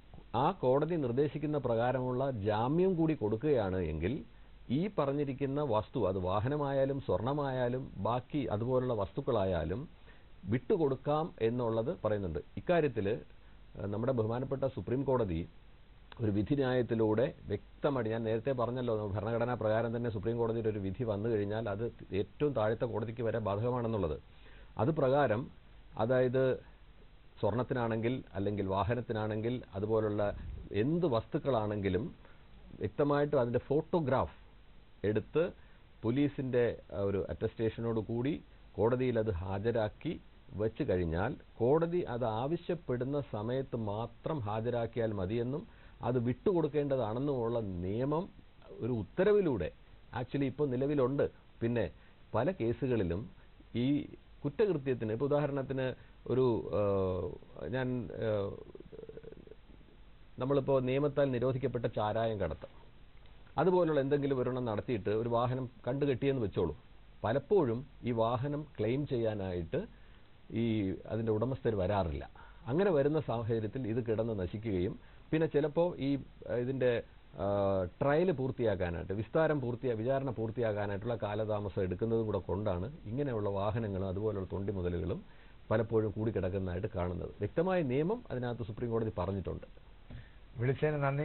ആ കോടതി നിർദ്ദേശിക്കുന്ന പ്രകാരമുള്ള ജാമ്യം കൂടി കൊടുക്കുകയാണ് എങ്കിൽ ഈ പറഞ്ഞിരിക്കുന്ന വസ്തു അത് വാഹനമായാലും സ്വർണമായാലും ബാക്കി അതുപോലുള്ള വസ്തുക്കളായാലും വിട്ടുകൊടുക്കാം എന്നുള്ളത് പറയുന്നുണ്ട് ഇക്കാര്യത്തിൽ നമ്മുടെ ബഹുമാനപ്പെട്ട സുപ്രീം കോടതി ഒരു വിധിന്യായത്തിലൂടെ വ്യക്തമായിട്ട് ഞാൻ നേരത്തെ പറഞ്ഞല്ലോ ഭരണഘടനാ പ്രകാരം തന്നെ സുപ്രീം കോടതിയുടെ ഒരു വിധി വന്നു കഴിഞ്ഞാൽ അത് ഏറ്റവും താഴത്തെ കോടതിക്ക് വരെ ബാധകമാണെന്നുള്ളത് അത് പ്രകാരം അതായത് സ്വർണത്തിനാണെങ്കിൽ അല്ലെങ്കിൽ വാഹനത്തിനാണെങ്കിൽ അതുപോലുള്ള എന്ത് വസ്തുക്കളാണെങ്കിലും വ്യക്തമായിട്ടും അതിന്റെ ഫോട്ടോഗ്രാഫ് എടുത്ത് പോലീസിന്റെ ആ, ഒരു അറ്റസ്റ്റേഷനോട് കൂടി കോടതിയിൽ അത് ഹാജരാക്കി വെച്ച് കഴിഞ്ഞാൽ കോടതി അത് ആവശ്യപ്പെടുന്ന സമയത്ത് മാത്രം ഹാജരാക്കിയാൽ മതിയെന്നും അത് വിട്ടുകൊടുക്കേണ്ടതാണെന്നുമുള്ള നിയമം ഒരു ഉത്തരവിലൂടെ ആക്ച്വലി ഇപ്പോൾ നിലവിലുണ്ട് പിന്നെ പല കേസുകളിലും ഈ കുറ്റകൃത്യത്തിന് ഇപ്പോൾ ഉദാഹരണത്തിന് ഒരു ആ, ഞാൻ ആ, നമ്മളിപ്പോൾ നിയമത്താൽ നിരോധിക്കപ്പെട്ട ചാരായം കടത്തം അതുപോലുള്ള എന്തെങ്കിലും ഒരെണ്ണം നടത്തിയിട്ട് ഒരു വാഹനം കണ്ടുകെട്ടിയെന്ന് വെച്ചോളൂ പലപ്പോഴും ഈ വാഹനം ക്ലെയിം ചെയ്യാനായിട്ട് ഈ അതിന്റെ ഉടമസ്ഥർ വരാറില്ല അങ്ങനെ വരുന്ന സാഹചര്യത്തിൽ ഇത് കിടന്ന് നശിക്കുകയും പിന്നെ ചിലപ്പോൾ ഈ ആ, ഇതിന്റെ ട്രയൽ പൂർത്തിയാക്കാനായിട്ട് വിസ്താരം പൂർത്തിയാ വിചാരണ പൂർത്തിയാക്കാനായിട്ടുള്ള കാലതാമസം എടുക്കുന്നതും കൂടെ കൊണ്ടാണ് ഇങ്ങനെയുള്ള വാഹനങ്ങളും അതുപോലുള്ള തൊണ്ടി മുതലുകളും പലപ്പോഴും കൂടിക്കിടക്കുന്നതായിട്ട് കാണുന്നത് വ്യക്തമായ നിയമം അതിനകത്ത് സുപ്രീം കോടതി പറഞ്ഞിട്ടുണ്ട് വിളിച്ചതിന് നന്ദി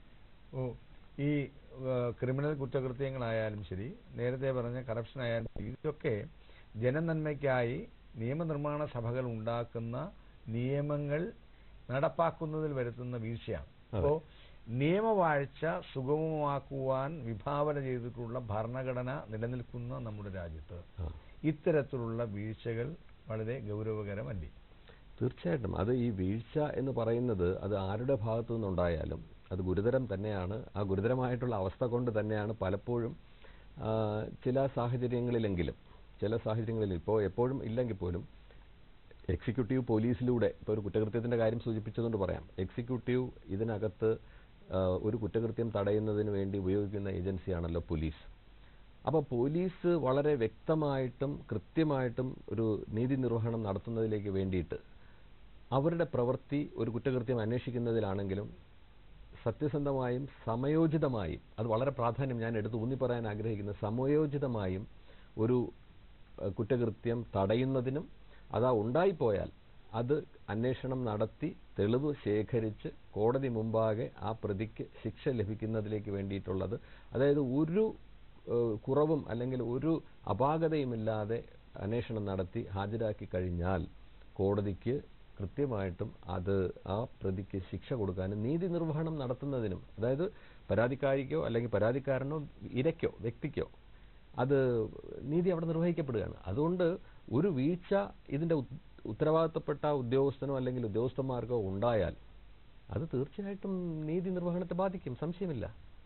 ഓ ഈ ആ, ക്രിമിനൽ കുറ്റകൃത്യങ്ങളായാലും ശരി നേരത്തെ പറഞ്ഞ കറപ്ഷൻ ആയാലും ശരി, ഇതൊക്കെ ജനനന്മയ്ക്കായി നിയമനിർമ്മാണ സഭകൾ ഉണ്ടാക്കുന്ന നിയമങ്ങൾ നടപ്പാക്കുന്നതിൽ വരുത്തുന്ന വീഴ്ചയാണ് അതെ. അപ്പോ നിയമവാഴ്ച സുഗമമാക്കുവാൻ വിഭാവന ചെയ്തിട്ടുള്ള ഭരണഘടന നിലനിൽക്കുന്ന നമ്മുടെ രാജ്യത്ത് ആ. ഇത്തരത്തിലുള്ള വീഴ്ചകൾ വളരെ ഗൗരവകരമല്ലേ തീർച്ചയായിട്ടും അത് ഈ വീഴ്ച എന്ന് പറയുന്നത് അത് ആരുടെ ഭാഗത്തു നിന്നുണ്ടായാലും അത് ഗുരുതരം തന്നെയാണ് ആ ഗുരുതരമായിട്ടുള്ള അവസ്ഥ കൊണ്ട് തന്നെയാണ് പലപ്പോഴും ആ, ചില സാഹചര്യങ്ങളിലെങ്കിലും ചില സാഹചര്യങ്ങളിൽ ഇപ്പോൾ എപ്പോഴും ഇല്ലെങ്കിൽ പോലും എക്സിക്യൂട്ടീവ് പോലീസിലൂടെ ഇപ്പോൾ ഒരു കുറ്റകൃത്യത്തിന്റെ കാര്യം സൂചിപ്പിച്ചതുകൊണ്ട് പറയാം എക്സിക്യൂട്ടീവ് ഇതിനകത്ത് ആ, ഒരു കുറ്റകൃത്യം തടയുന്നതിന് വേണ്ടി ഉപയോഗിക്കുന്ന ഏജൻസിയാണല്ലോ പോലീസ് അപ്പോൾ പോലീസ് വളരെ വ്യക്തമായിട്ടും കൃത്യമായിട്ടും ഒരു നീതി നിർവഹണം നടത്തുന്നതിലേക്ക് വേണ്ടിയിട്ട് അവരുടെ പ്രവൃത്തി ഒരു കുറ്റകൃത്യം അന്വേഷിക്കുന്നതിലാണെങ്കിലും സത്യസന്ധമായും സമയോചിതമായും അത് വളരെ പ്രാധാന്യം ഞാൻ എടുത്ത് ഊന്നി പറയാൻ ആഗ്രഹിക്കുന്നത് സമയോചിതമായും ഒരു ഏഹ്, കുറ്റകൃത്യം തടയുന്നതിനും അതാ ഉണ്ടായിപ്പോയാൽ അത് അന്വേഷണം നടത്തി തെളിവ് ശേഖരിച്ച് കോടതി മുമ്പാകെ ആ പ്രതിക്ക് ശിക്ഷ ലഭിക്കുന്നതിലേക്ക് വേണ്ടിയിട്ടുള്ളത് അതായത് ഒരു ഏഹ്, കുറവും അല്ലെങ്കിൽ ഒരു അപാകതയുമില്ലാതെ അന്വേഷണം നടത്തി ഹാജരാക്കി കഴിഞ്ഞാൽ കോടതിക്ക് കൃത്യമായിട്ടും അത് ആ പ്രതിക്ക് ശിക്ഷ കൊടുക്കാനും നീതി നിർവഹണം നടത്തുന്നതിനും അതായത് പരാതിക്കാരിക്കോ അല്ലെങ്കിൽ പരാതിക്കാരനോ ഇരയ്ക്കോ വ്യക്തിക്കോ അത് നീതി അവിടെ നിർവഹിക്കപ്പെടുകയാണ് അതുകൊണ്ട് ഒരു വീഴ്ച ഇതിന്റെ ഉത്- ഉത്തരവാദിത്തപ്പെട്ട ഉദ്യോഗസ്ഥനോ അല്ലെങ്കിൽ ഉദ്യോഗസ്ഥന്മാർക്കോ ഉണ്ടായാൽ അത് തീർച്ചയായിട്ടും നീതി നിർവഹണത്തെ ബാധിക്കും സംശയമില്ല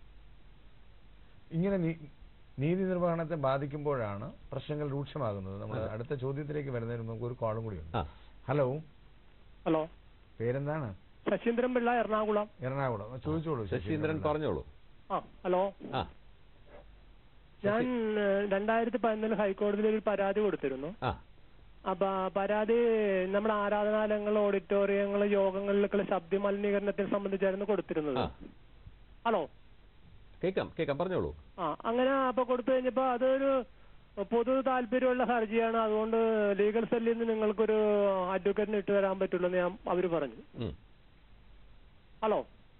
ഇങ്ങനെ നീ- നീതി നിർവഹണത്തെ ബാധിക്കുമ്പോഴാണ് പ്രശ്നങ്ങൾ രൂക്ഷമാകുന്നത് നമ്മൾ അടുത്ത ചോദ്യത്തിലേക്ക് വരുന്നതിന് മുമ്പ് നമുക്ക് ഒരു കോളും കൂടിയുണ്ട് ആ ഹലോ ഹലോ പേരെന്താണ് ശശീന്ദ്രൻ പിള്ള എറണാകുളം എറണാകുളം ചോദിച്ചോളൂ ശശീന്ദ്രൻ പറഞ്ഞോളൂ ആ ഹലോ ആ ഞാൻ ഏഹ്, രണ്ടായിരത്തി പതിനാല് ഹൈക്കോടതിയിൽ ഒരു പരാതി കൊടുത്തിരുന്നു ആ അപ്പൊ ആ പരാതി നമ്മുടെ ആരാധനാലയങ്ങൾ ഓഡിറ്റോറിയങ്ങൾ യോഗങ്ങളിലൊക്കെ ശബ്ദ മലിനീകരണത്തെ സംബന്ധിച്ചായിരുന്നു കൊടുത്തിരുന്നത് ആ ഹലോ കേൾക്കാം കേൾക്കാം പറഞ്ഞോളൂ ആ അങ്ങനെ അപ്പൊ കൊടുത്തു കഴിഞ്ഞപ്പോ അതൊരു പൊതു താല്പര്യമുള്ള ഹർജിയാണ് അതുകൊണ്ട് ലീഗൽ സെല്ലിൽ നിന്ന് നിങ്ങൾക്കൊരു അഡ്വക്കേറ്റിന് ഇട്ട് തരാൻ പറ്റുള്ളൂ എന്ന് ഞാൻ അവര് പറഞ്ഞു ഉം. ഹലോ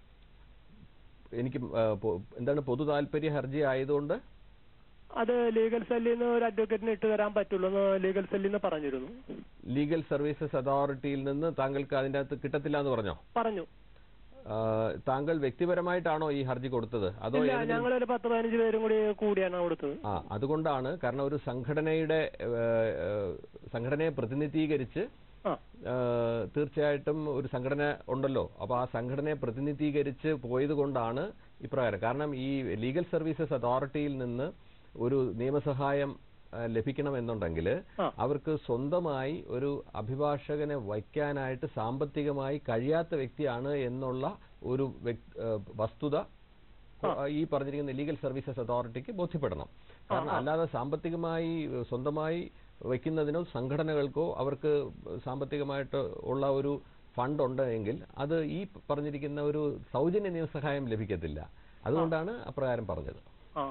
എനിക്ക് ആ, പൊ- എന്താണ് പൊതു താല്പര്യ ഹർജി ആയതുകൊണ്ട് അത് ലീഗൽ സെല്ലിൽ നിന്ന് ഒരു അഡ്വക്കേറ്റിന് ഇട്ട് തരാൻ പറ്റുള്ളൂ എന്ന് ലീഗൽ സെല്ലിൽ നിന്ന് പറഞ്ഞിരുന്നു ലീഗൽ സർവീസസ് അതോറിറ്റിയിൽ നിന്ന് താങ്കൾക്ക് അതിൻ്റെ അകത്ത് കിട്ടത്തില്ല എന്ന് പറഞ്ഞോ പറഞ്ഞു ആ, താങ്കൾ വ്യക്തിപരമായിട്ടാണോ ഈ ഹർജി കൊടുത്തത് അതോ ഇല്ല ഏതെങ്കിലും- ഞങ്ങളൊരു പത്ത് പതിനഞ്ച് പേരും കൂടി കൂടിയാണ് കൊടുത്തത് ആ അതുകൊണ്ടാണ് കാരണം ഒരു സംഘടനയുടെ ഏ, ഏ, സംഘടനയെ പ്രതിനിധീകരിച്ച് ആ ആ, തീർച്ചയായിട്ടും ഒരു സംഘടന ഉണ്ടല്ലോ അപ്പോൾ ആ സംഘടനയെ പ്രതിനിധീകരിച്ച് പോയത് കൊണ്ടാണ് ഇപ്രകാരം കാരണം ഈ ലീഗൽ സർവീസസ് അതോറിറ്റിയിൽ നിന്ന് ഒരു നിയമസഹായം ആ, ലഭിക്കണമെന്നുണ്ടെങ്കിൽ ആ. അവർക്ക് സ്വന്തമായി ഒരു അഭിഭാഷകനെ വയ്ക്കാനായിട്ട് സാമ്പത്തികമായി കഴിയാത്ത വ്യക്തിയാണ് എന്നുള്ള ഒരു വ്യക്- ആ, വസ്തുത ഈ പറഞ്ഞിരിക്കുന്ന ലീഗൽ സർവീസസ് അതോറിറ്റിക്ക് ബോധ്യപ്പെടണം കാരണം അല്ലാതെ സാമ്പത്തികമായി ഏഹ്, സ്വന്തമായി വയ്ക്കുന്നതിനോ സംഘടനകൾക്കോ അവർക്ക് സാമ്പത്തികമായിട്ട് ഉള്ള ഒരു ഫണ്ട് ഉണ്ടെങ്കിൽ അത് ഈ പറഞ്ഞിരിക്കുന്ന ഒരു സൗജന്യ നിയമസഹായം ലഭിക്കത്തില്ല അതുകൊണ്ടാണ് അപ്രകാരം പറഞ്ഞത് ആ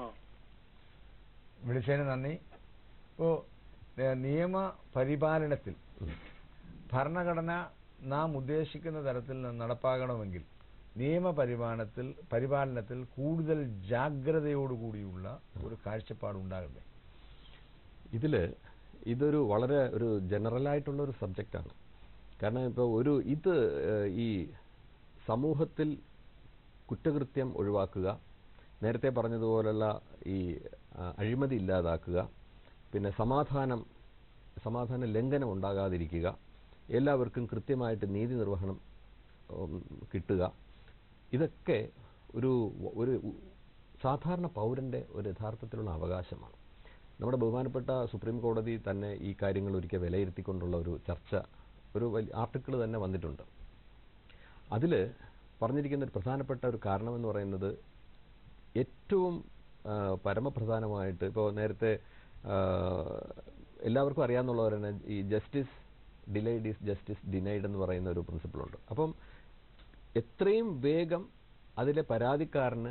വിളിച്ചതിന് നന്ദി ഇപ്പോ ഏഹ്, നിയമ പരിപാലനത്തിൽ ഭരണഘടന നാം ഉദ്ദേശിക്കുന്ന തരത്തിൽ ന- നടപ്പാകണമെങ്കിൽ നിയമപരിപാലനത്തിൽ പരിപാലനത്തിൽ കൂടുതൽ ജാഗ്രതയോടുകൂടിയുള്ള ഒരു കാഴ്ചപ്പാട് ഉണ്ടാകണ്ടേ ഇതില് ഇതൊരു വളരെ ഒരു ജനറൽ ആയിട്ടുള്ള ഒരു സബ്ജക്റ്റാണ് കാരണം ഇപ്പോൾ ഒരു ഇത് ഏഹ്, ഈ സമൂഹത്തിൽ കുറ്റകൃത്യം ഒഴിവാക്കുക നേരത്തെ പറഞ്ഞതുപോലുള്ള ഈ ആ, അഴിമതി ഇല്ലാതാക്കുക പിന്നെ സമാധാനം സമാധാന ലംഘനം ഉണ്ടാകാതിരിക്കുക എല്ലാവർക്കും കൃത്യമായിട്ട് നീതി നിർവഹണം ഉം, കിട്ടുക ഇതൊക്കെ ഒരു ഒരു സാധാരണ പൗരന്റെ ഒരു യഥാർത്ഥത്തിലുള്ള അവകാശമാണ് നമ്മുടെ ബഹുമാനപ്പെട്ട സുപ്രീം കോടതി തന്നെ ഈ കാര്യങ്ങൾ ഒരിക്കൽ വിലയിരുത്തിക്കൊണ്ടുള്ള ഒരു ചർച്ച ഒരു വലിയ ആർട്ടിക്കിൾ തന്നെ വന്നിട്ടുണ്ട് അതിൽ പറഞ്ഞിരിക്കുന്ന ഒരു പ്രധാനപ്പെട്ട ഒരു കാരണമെന്ന് പറയുന്നത് ഏറ്റവും ആ, പരമപ്രധാനമായിട്ട് ഇപ്പോൾ നേരത്തെ ആ, എല്ലാവർക്കും അറിയാവുന്നവർ തന്നെ ഈ justice delayed is justice denied എന്ന് പറയുന്ന ഒരു പ്രിൻസിപ്പിളുണ്ട് അപ്പം എത്രയും വേഗം അതിലെ പരാതിക്കാരന്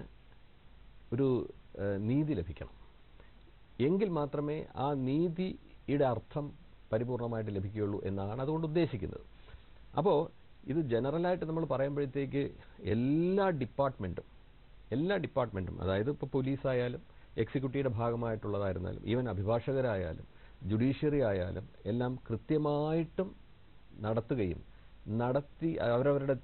ഒരു ആ, നീതി ലഭിക്കണം എങ്കിൽ മാത്രമേ ആ നീതിയുടെ അർത്ഥം പരിപൂർണമായിട്ട് ലഭിക്കുകയുള്ളൂ എന്നാണ് അതുകൊണ്ട് ഉദ്ദേശിക്കുന്നത് അപ്പോൾ ഇത് ജനറലായിട്ട് നമ്മൾ പറയുമ്പോഴത്തേക്ക് എല്ലാ ഡിപ്പാർട്ട്മെൻറ്റും എല്ലാ ഡിപ്പാർട്ട്മെൻറ്റും അതായത് ഇപ്പോൾ പോലീസായാലും എക്സിക്യൂട്ടീവിയുടെ ഭാഗമായിട്ടുള്ളതായിരുന്നാലും ഈവൻ അഭിഭാഷകരായാലും ജുഡീഷ്യറി ആയാലും എല്ലാം കൃത്യമായിട്ടും നടത്തുകയും നടത്തി അവരവരുടെ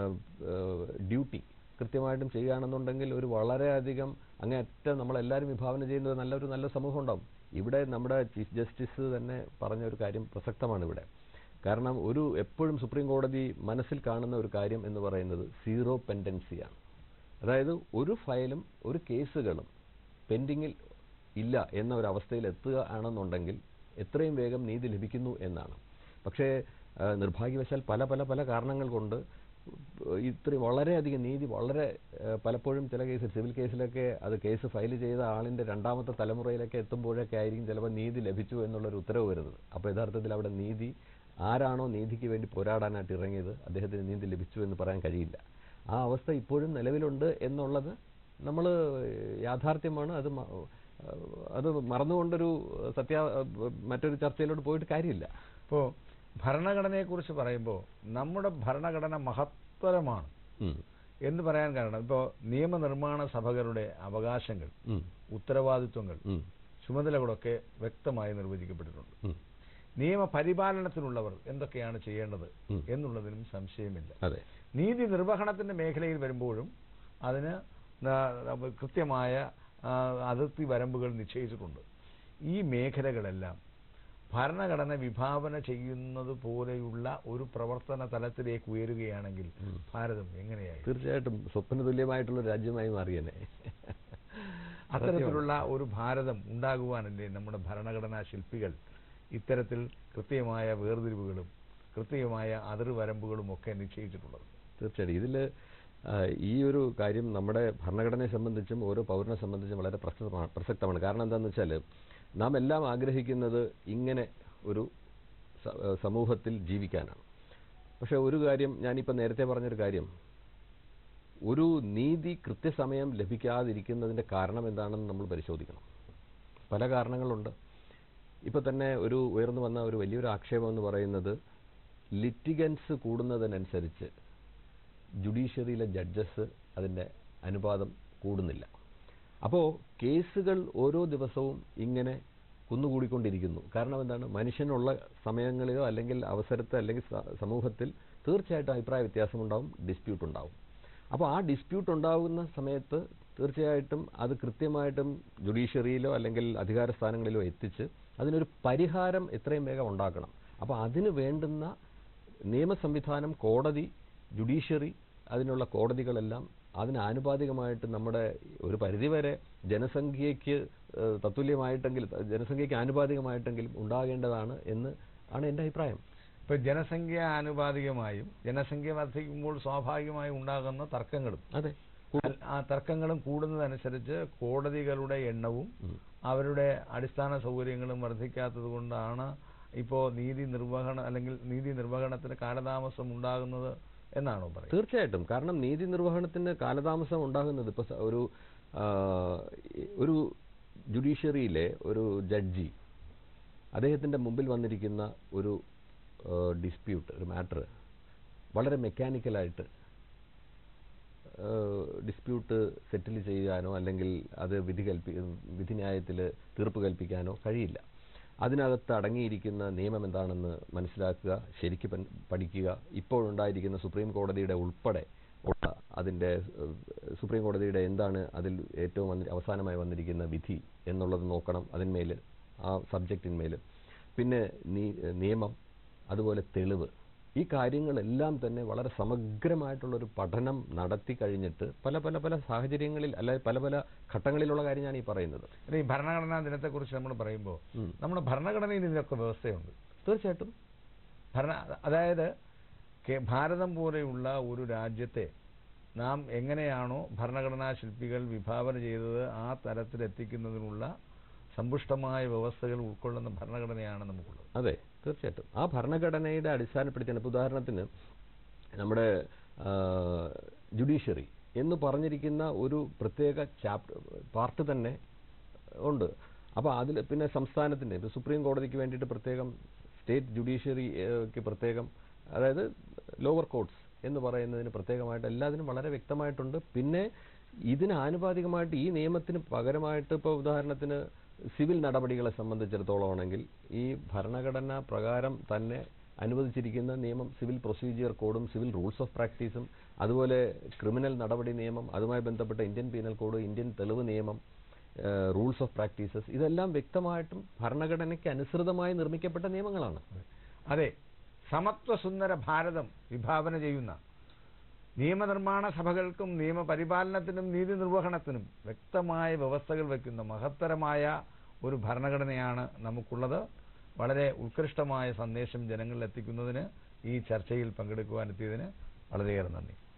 ഡ്യൂട്ടി കൃത്യമായിട്ടും ചെയ്യുകയാണെന്നുണ്ടെങ്കിൽ ഒരു വളരെയധികം അങ്ങേയറ്റം നമ്മളെല്ലാവരും വിഭാവന ചെയ്യുന്ന ഒരു നല്ലൊരു നല്ല സമൂഹം ഉണ്ടാവും ഇവിടെ നമ്മുടെ ചീഫ് ജസ്റ്റിസ് തന്നെ പറഞ്ഞ ഒരു കാര്യം പ്രസക്തമാണ് ഇവിടെ കാരണം ഒരു എപ്പോഴും സുപ്രീം കോടതി മനസ്സിൽ കാണുന്ന ഒരു കാര്യം എന്ന് പറയുന്നത് സീറോ പെൻഡൻസിയാണ് അതായത് ഒരു ഫയലും ഒരു കേസുകളും പെൻഡിങ്ങിൽ ഇല്ല എന്ന ഒരു അവസ്ഥയിൽ എത്തുക ആണെന്നുണ്ടെങ്കിൽ എത്രയും വേഗം നീതി ലഭിക്കുന്നു എന്നാണ് പക്ഷേ ആ, നിർഭാഗ്യവശാൽ പല പല പല കാരണങ്ങൾ കൊണ്ട് ഇത്രയും വളരെയധികം നീതി വളരെ ആ, പലപ്പോഴും ചില കേസിൽ സിവിൽ കേസിലൊക്കെ അത് കേസ് ഫയൽ ചെയ്ത ആളിന്റെ രണ്ടാമത്തെ തലമുറയിലൊക്കെ എത്തുമ്പോഴൊക്കെ ആയിരിക്കും ചിലപ്പോൾ നീതി ലഭിച്ചു എന്നുള്ളൊരു ഉത്തരവ് വരുന്നത് അപ്പോൾ യഥാർത്ഥത്തിൽ അവിടെ നീതി ആരാണോ നീതിക്ക് വേണ്ടി പോരാടാനായിട്ട് ഇറങ്ങിയത് അദ്ദേഹത്തിന് നീതി ലഭിച്ചു എന്ന് പറയാൻ കഴിയില്ല ആ അവസ്ഥ ഇപ്പോഴും നിലവിലുണ്ട് എന്നുള്ളത് നമ്മൾ യാഥാർത്ഥ്യമാണ് അത് മ- അത് മറന്നുകൊണ്ടൊരു സത്യ മറ്റൊരു ചർച്ചയിലോട്ട് പോയിട്ട് കാര്യമില്ല ഇപ്പോൾ ഭരണഘടനയെക്കുറിച്ച് പറയുമ്പോൾ നമ്മുടെ ഭരണഘടന മഹത്തരമാണ് ഉം. എന്ന് പറയാൻ കാരണം ഇപ്പോൾ നിയമനിർമ്മാണ സഭകളുടെ അവകാശങ്ങൾ ഉം. ഉത്തരവാദിത്വങ്ങൾ ഉം. ചുമതലകളൊക്കെ വ്യക്തമായി നിർവചിക്കപ്പെട്ടിട്ടുണ്ട് ഉം. നിയമപരിപാലനത്തിനുള്ളവർ എന്തൊക്കെയാണ് ചെയ്യേണ്ടത് ഉം. എന്നുള്ളതിനും സംശയമില്ല അതെ നീതി നിർവഹണത്തിന്റെ മേഖലയിൽ വരുമ്പോഴും അതിന് ന- കൃത്യമായ ആ, അതിർത്തി വരമ്പുകൾ നിശ്ചയിച്ചിട്ടുണ്ട് ഈ മേഖലകളെല്ലാം ഭരണഘടന വിഭാവന ചെയ്യുന്നത് പോലെയുള്ള ഒരു പ്രവർത്തന തലത്തിലേക്ക് ഉയരുകയാണെങ്കിൽ ഭാരതം എങ്ങനെയായി തീർച്ചയായിട്ടും സ്വപ്ന തുല്യമായിട്ടുള്ള ഒരു രാജ്യമായി മാറിയനെ അത്തരത്തിലുള്ള ഒരു ഭാരതം ഉണ്ടാകുവാനല്ലേ നമ്മുടെ ഭരണഘടനാ ശില്പികൾ ഇത്തരത്തിൽ കൃത്യമായ വേർതിരിവുകളും കൃത്യമായ അതിർവരമ്പുകളും ഒക്കെ നിശ്ചയിച്ചിട്ടുള്ളത് തീർച്ചയായിട്ടും ഇതിൽ ഈ ഒരു കാര്യം നമ്മുടെ ഭരണഘടനയെ സംബന്ധിച്ചും ഓരോ പൗരനെ സംബന്ധിച്ചും വളരെ പ്രസക്തമാണ് പ്രസക്തമാണ് കാരണം എന്താണെന്ന് വെച്ചാൽ നാം എല്ലാം ആഗ്രഹിക്കുന്നത് ഇങ്ങനെ ഒരു സ- ഏഹ് സമൂഹത്തിൽ ജീവിക്കാനാണ് പക്ഷെ ഒരു കാര്യം ഞാനിപ്പോൾ നേരത്തെ പറഞ്ഞൊരു കാര്യം ഒരു നീതി കൃത്യസമയം ലഭിക്കാതിരിക്കുന്നതിൻ്റെ കാരണം എന്താണെന്ന് നമ്മൾ പരിശോധിക്കണം പല കാരണങ്ങളുണ്ട് ഇപ്പോൾ തന്നെ ഒരു ഉയർന്നു വന്ന ഒരു വലിയൊരു ആക്ഷേപം എന്ന് പറയുന്നത് ലിറ്റിഗൻസ് കൂടുന്നതിനനുസരിച്ച് ജുഡീഷ്യറിയിലെ ജഡ്ജസ് അതിൻ്റെ അനുപാതം കൂടുന്നില്ല അപ്പോൾ കേസുകൾ ഓരോ ദിവസവും ഇങ്ങനെ കുന്നുകൂടിക്കൊണ്ടിരിക്കുന്നു കാരണം എന്താണ് മനുഷ്യനുള്ള സമയങ്ങളിലോ അല്ലെങ്കിൽ അവസരത്തെ അല്ലെങ്കിൽ സ- സമൂഹത്തിൽ തീർച്ചയായിട്ടും അഭിപ്രായ വ്യത്യാസമുണ്ടാവും ഡിസ്പ്യൂട്ട് ഉണ്ടാവും അപ്പോൾ ആ ഡിസ്പ്യൂട്ട് ഉണ്ടാകുന്ന സമയത്ത് തീർച്ചയായിട്ടും അത് കൃത്യമായിട്ടും ജുഡീഷ്യറിയിലോ അല്ലെങ്കിൽ അധികാര സ്ഥാനങ്ങളിലോ എത്തിച്ച് അതിനൊരു പരിഹാരം എത്രയും വേഗം ഉണ്ടാക്കണം അപ്പോൾ അതിന് വേണ്ടുന്ന നിയമ സംവിധാനം കോടതി ജുഡീഷ്യറി അതിനുള്ള കോടതികളെല്ലാം അതിന് ആനുപാതികമായിട്ട് നമ്മുടെ ഒരു പരിധിവരെ ജനസംഖ്യയ്ക്ക് ഏഹ്, തത്തുല്യമായിട്ടെങ്കിലും ജനസംഖ്യയ്ക്ക് ആനുപാതികമായിട്ടെങ്കിലും ഉണ്ടാകേണ്ടതാണ് എന്ന് ആണ് എൻ്റെ അഭിപ്രായം ഇപ്പൊ ജനസംഖ്യ ആനുപാതികമായും ജനസംഖ്യ വർദ്ധിക്കുമ്പോൾ സ്വാഭാവികമായും ഉണ്ടാകുന്ന തർക്കങ്ങളും അതെ അൽ- ആ തർക്കങ്ങളും കൂടുന്നതനുസരിച്ച് കോടതികളുടെ എണ്ണവും അവരുടെ അടിസ്ഥാന സൗകര്യങ്ങളും വർദ്ധിക്കാത്തത് കൊണ്ടാണ് ഇപ്പോൾ നീതി നിർവഹണ അല്ലെങ്കിൽ നീതി നിർവഹണത്തിന് കാലതാമസം ഉണ്ടാകുന്നത് എന്നാണോ പറയുന്നത് തീർച്ചയായിട്ടും കാരണം നീതി നിർവഹണത്തിന് കാലതാമസം ഉണ്ടാകുന്നത് ഇപ്പോൾ ഒരു ആ, ഒരു ജുഡീഷ്യറിയിലെ ഒരു ജഡ്ജി അദ്ദേഹത്തിൻ്റെ മുമ്പിൽ വന്നിരിക്കുന്ന ഒരു ഡിസ്പ്യൂട്ട് ഒരു മാറ്റർ വളരെ മെക്കാനിക്കലായിട്ട് ഡിസ്പ്യൂട്ട് സെറ്റിൽ ചെയ്യാനോ അല്ലെങ്കിൽ അത് വിധി കൽപ്പി വിധിന്യായത്തിൽ തീർപ്പ് കൽപ്പിക്കാനോ കഴിയില്ല അതിനകത്ത് അടങ്ങിയിരിക്കുന്ന നിയമം എന്താണെന്ന് മനസ്സിലാക്കുക ശരിക്ക് പൻ- പഠിക്കുക ഇപ്പോഴുണ്ടായിരിക്കുന്ന സുപ്രീം കോടതിയുടെ ഉൾപ്പെടെ ഉള്ള അതിൻ്റെ ഏഹ്, സുപ്രീം കോടതിയുടെ എന്താണ് അതിൽ ഏറ്റവും വന്നി അവസാനമായി വന്നിരിക്കുന്ന വിധി എന്നുള്ളത് നോക്കണം അതിന്മേൽ ആ സബ്ജക്റ്റിന്മേൽ പിന്നെ നീ- നിയമം അതുപോലെ തെളിവ് ഈ കാര്യങ്ങളെല്ലാം തന്നെ വളരെ സമഗ്രമായിട്ടുള്ളൊരു പഠനം നടത്തി കഴിഞ്ഞിട്ട് പല പല പല സാഹചര്യങ്ങളിൽ അല്ലെ പല പല ഘട്ടങ്ങളിലുള്ള കാര്യം ഞാൻ ഈ പറയുന്നത് അല്ല, ഈ ഭരണഘടനാ ദിനത്തെക്കുറിച്ച് നമ്മൾ പറയുമ്പോൾ ഉം. നമ്മുടെ ഭരണഘടനയിൽ ഇതിനൊക്കെ വ്യവസ്ഥയുണ്ട് തീർച്ചയായിട്ടും ഭരണ അതായത് കെ- ഭാരതം പോലെയുള്ള ഒരു രാജ്യത്തെ നാം എങ്ങനെയാണോ ഭരണഘടനാ ശില്പികൾ വിഭാവന ചെയ്തത് ആ തലത്തിലെത്തിക്കുന്നതിനുള്ള സമ്പുഷ്ടമായ വ്യവസ്ഥകൾ ഉൾക്കൊള്ളുന്ന ഭരണഘടനയാണ് നമുക്കുള്ളത് അതെ തീർച്ചയായിട്ടും ആ ഭരണഘടനയുടെ അടിസ്ഥാനപ്പെടുത്തിയാണ് ഇപ്പോൾ ഉദാഹരണത്തിന് നമ്മുടെ ജുഡീഷ്യറി എന്ന് പറഞ്ഞിരിക്കുന്ന ഒരു പ്രത്യേക ചാപ്റ്റർ പാർട്ട് തന്നെ ഉണ്ട് അപ്പോൾ അതിൽ പിന്നെ സംസ്ഥാനത്തിൻ്റെ ഇപ്പോൾ സുപ്രീം കോടതിക്ക് വേണ്ടിയിട്ട് പ്രത്യേകം സ്റ്റേറ്റ് ജുഡീഷ്യറിക്ക് പ്രത്യേകം അതായത് ലോവർ കോർട്സ് എന്ന് പറയുന്നതിന് പ്രത്യേകമായിട്ട് എല്ലാത്തിനും വളരെ വ്യക്തമായിട്ടുണ്ട് പിന്നെ ഇതിന് ആനുപാതികമായിട്ട് ഈ നിയമത്തിന് പകരമായിട്ട് ഇപ്പോൾ ഉദാഹരണത്തിന് സിവിൽ നടപടികളെ സംബന്ധിച്ചിടത്തോളം ആണെങ്കിൽ ഈ ഭരണഘടന പ്രകാരം തന്നെ അനുവദിച്ചിരിക്കുന്ന നിയമം സിവിൽ പ്രൊസീജിയർ കോഡും സിവിൽ റൂൾസ് ഓഫ് പ്രാക്ടീസും അതുപോലെ ക്രിമിനൽ നടപടി നിയമം അതുമായി ബന്ധപ്പെട്ട ഇന്ത്യൻ പീനൽ കോഡ് ഇന്ത്യൻ തെളിവ് നിയമം റൂൾസ് ഓഫ് പ്രാക്ടീസസ് ഇതെല്ലാം വ്യക്തമായിട്ടും ഭരണഘടനയ്ക്ക് അനുസൃതമായി നിർമ്മിക്കപ്പെട്ട നിയമങ്ങളാണ് അതെ സമത്വസുന്ദര ഭാരതം വിഭാവന ചെയ്യുന്ന നിയമനിർമ്മാണ സഭകൾക്കും നിയമപരിപാലനത്തിനും നീതി നിർവഹണത്തിനും വ്യക്തമായ വ്യവസ്ഥകൾ വയ്ക്കുന്ന മഹത്തരമായ ഒരു ഭരണഘടനയാണ് നമുക്കുള്ളത് വളരെ ഉത്കൃഷ്ടമായ സന്ദേശം ജനങ്ങളിൽ എത്തിക്കുന്നതിന് ഈ ചർച്ചയിൽ പങ്കെടുക്കുവാനെത്തിയതിന് വളരെയേറെ നന്ദി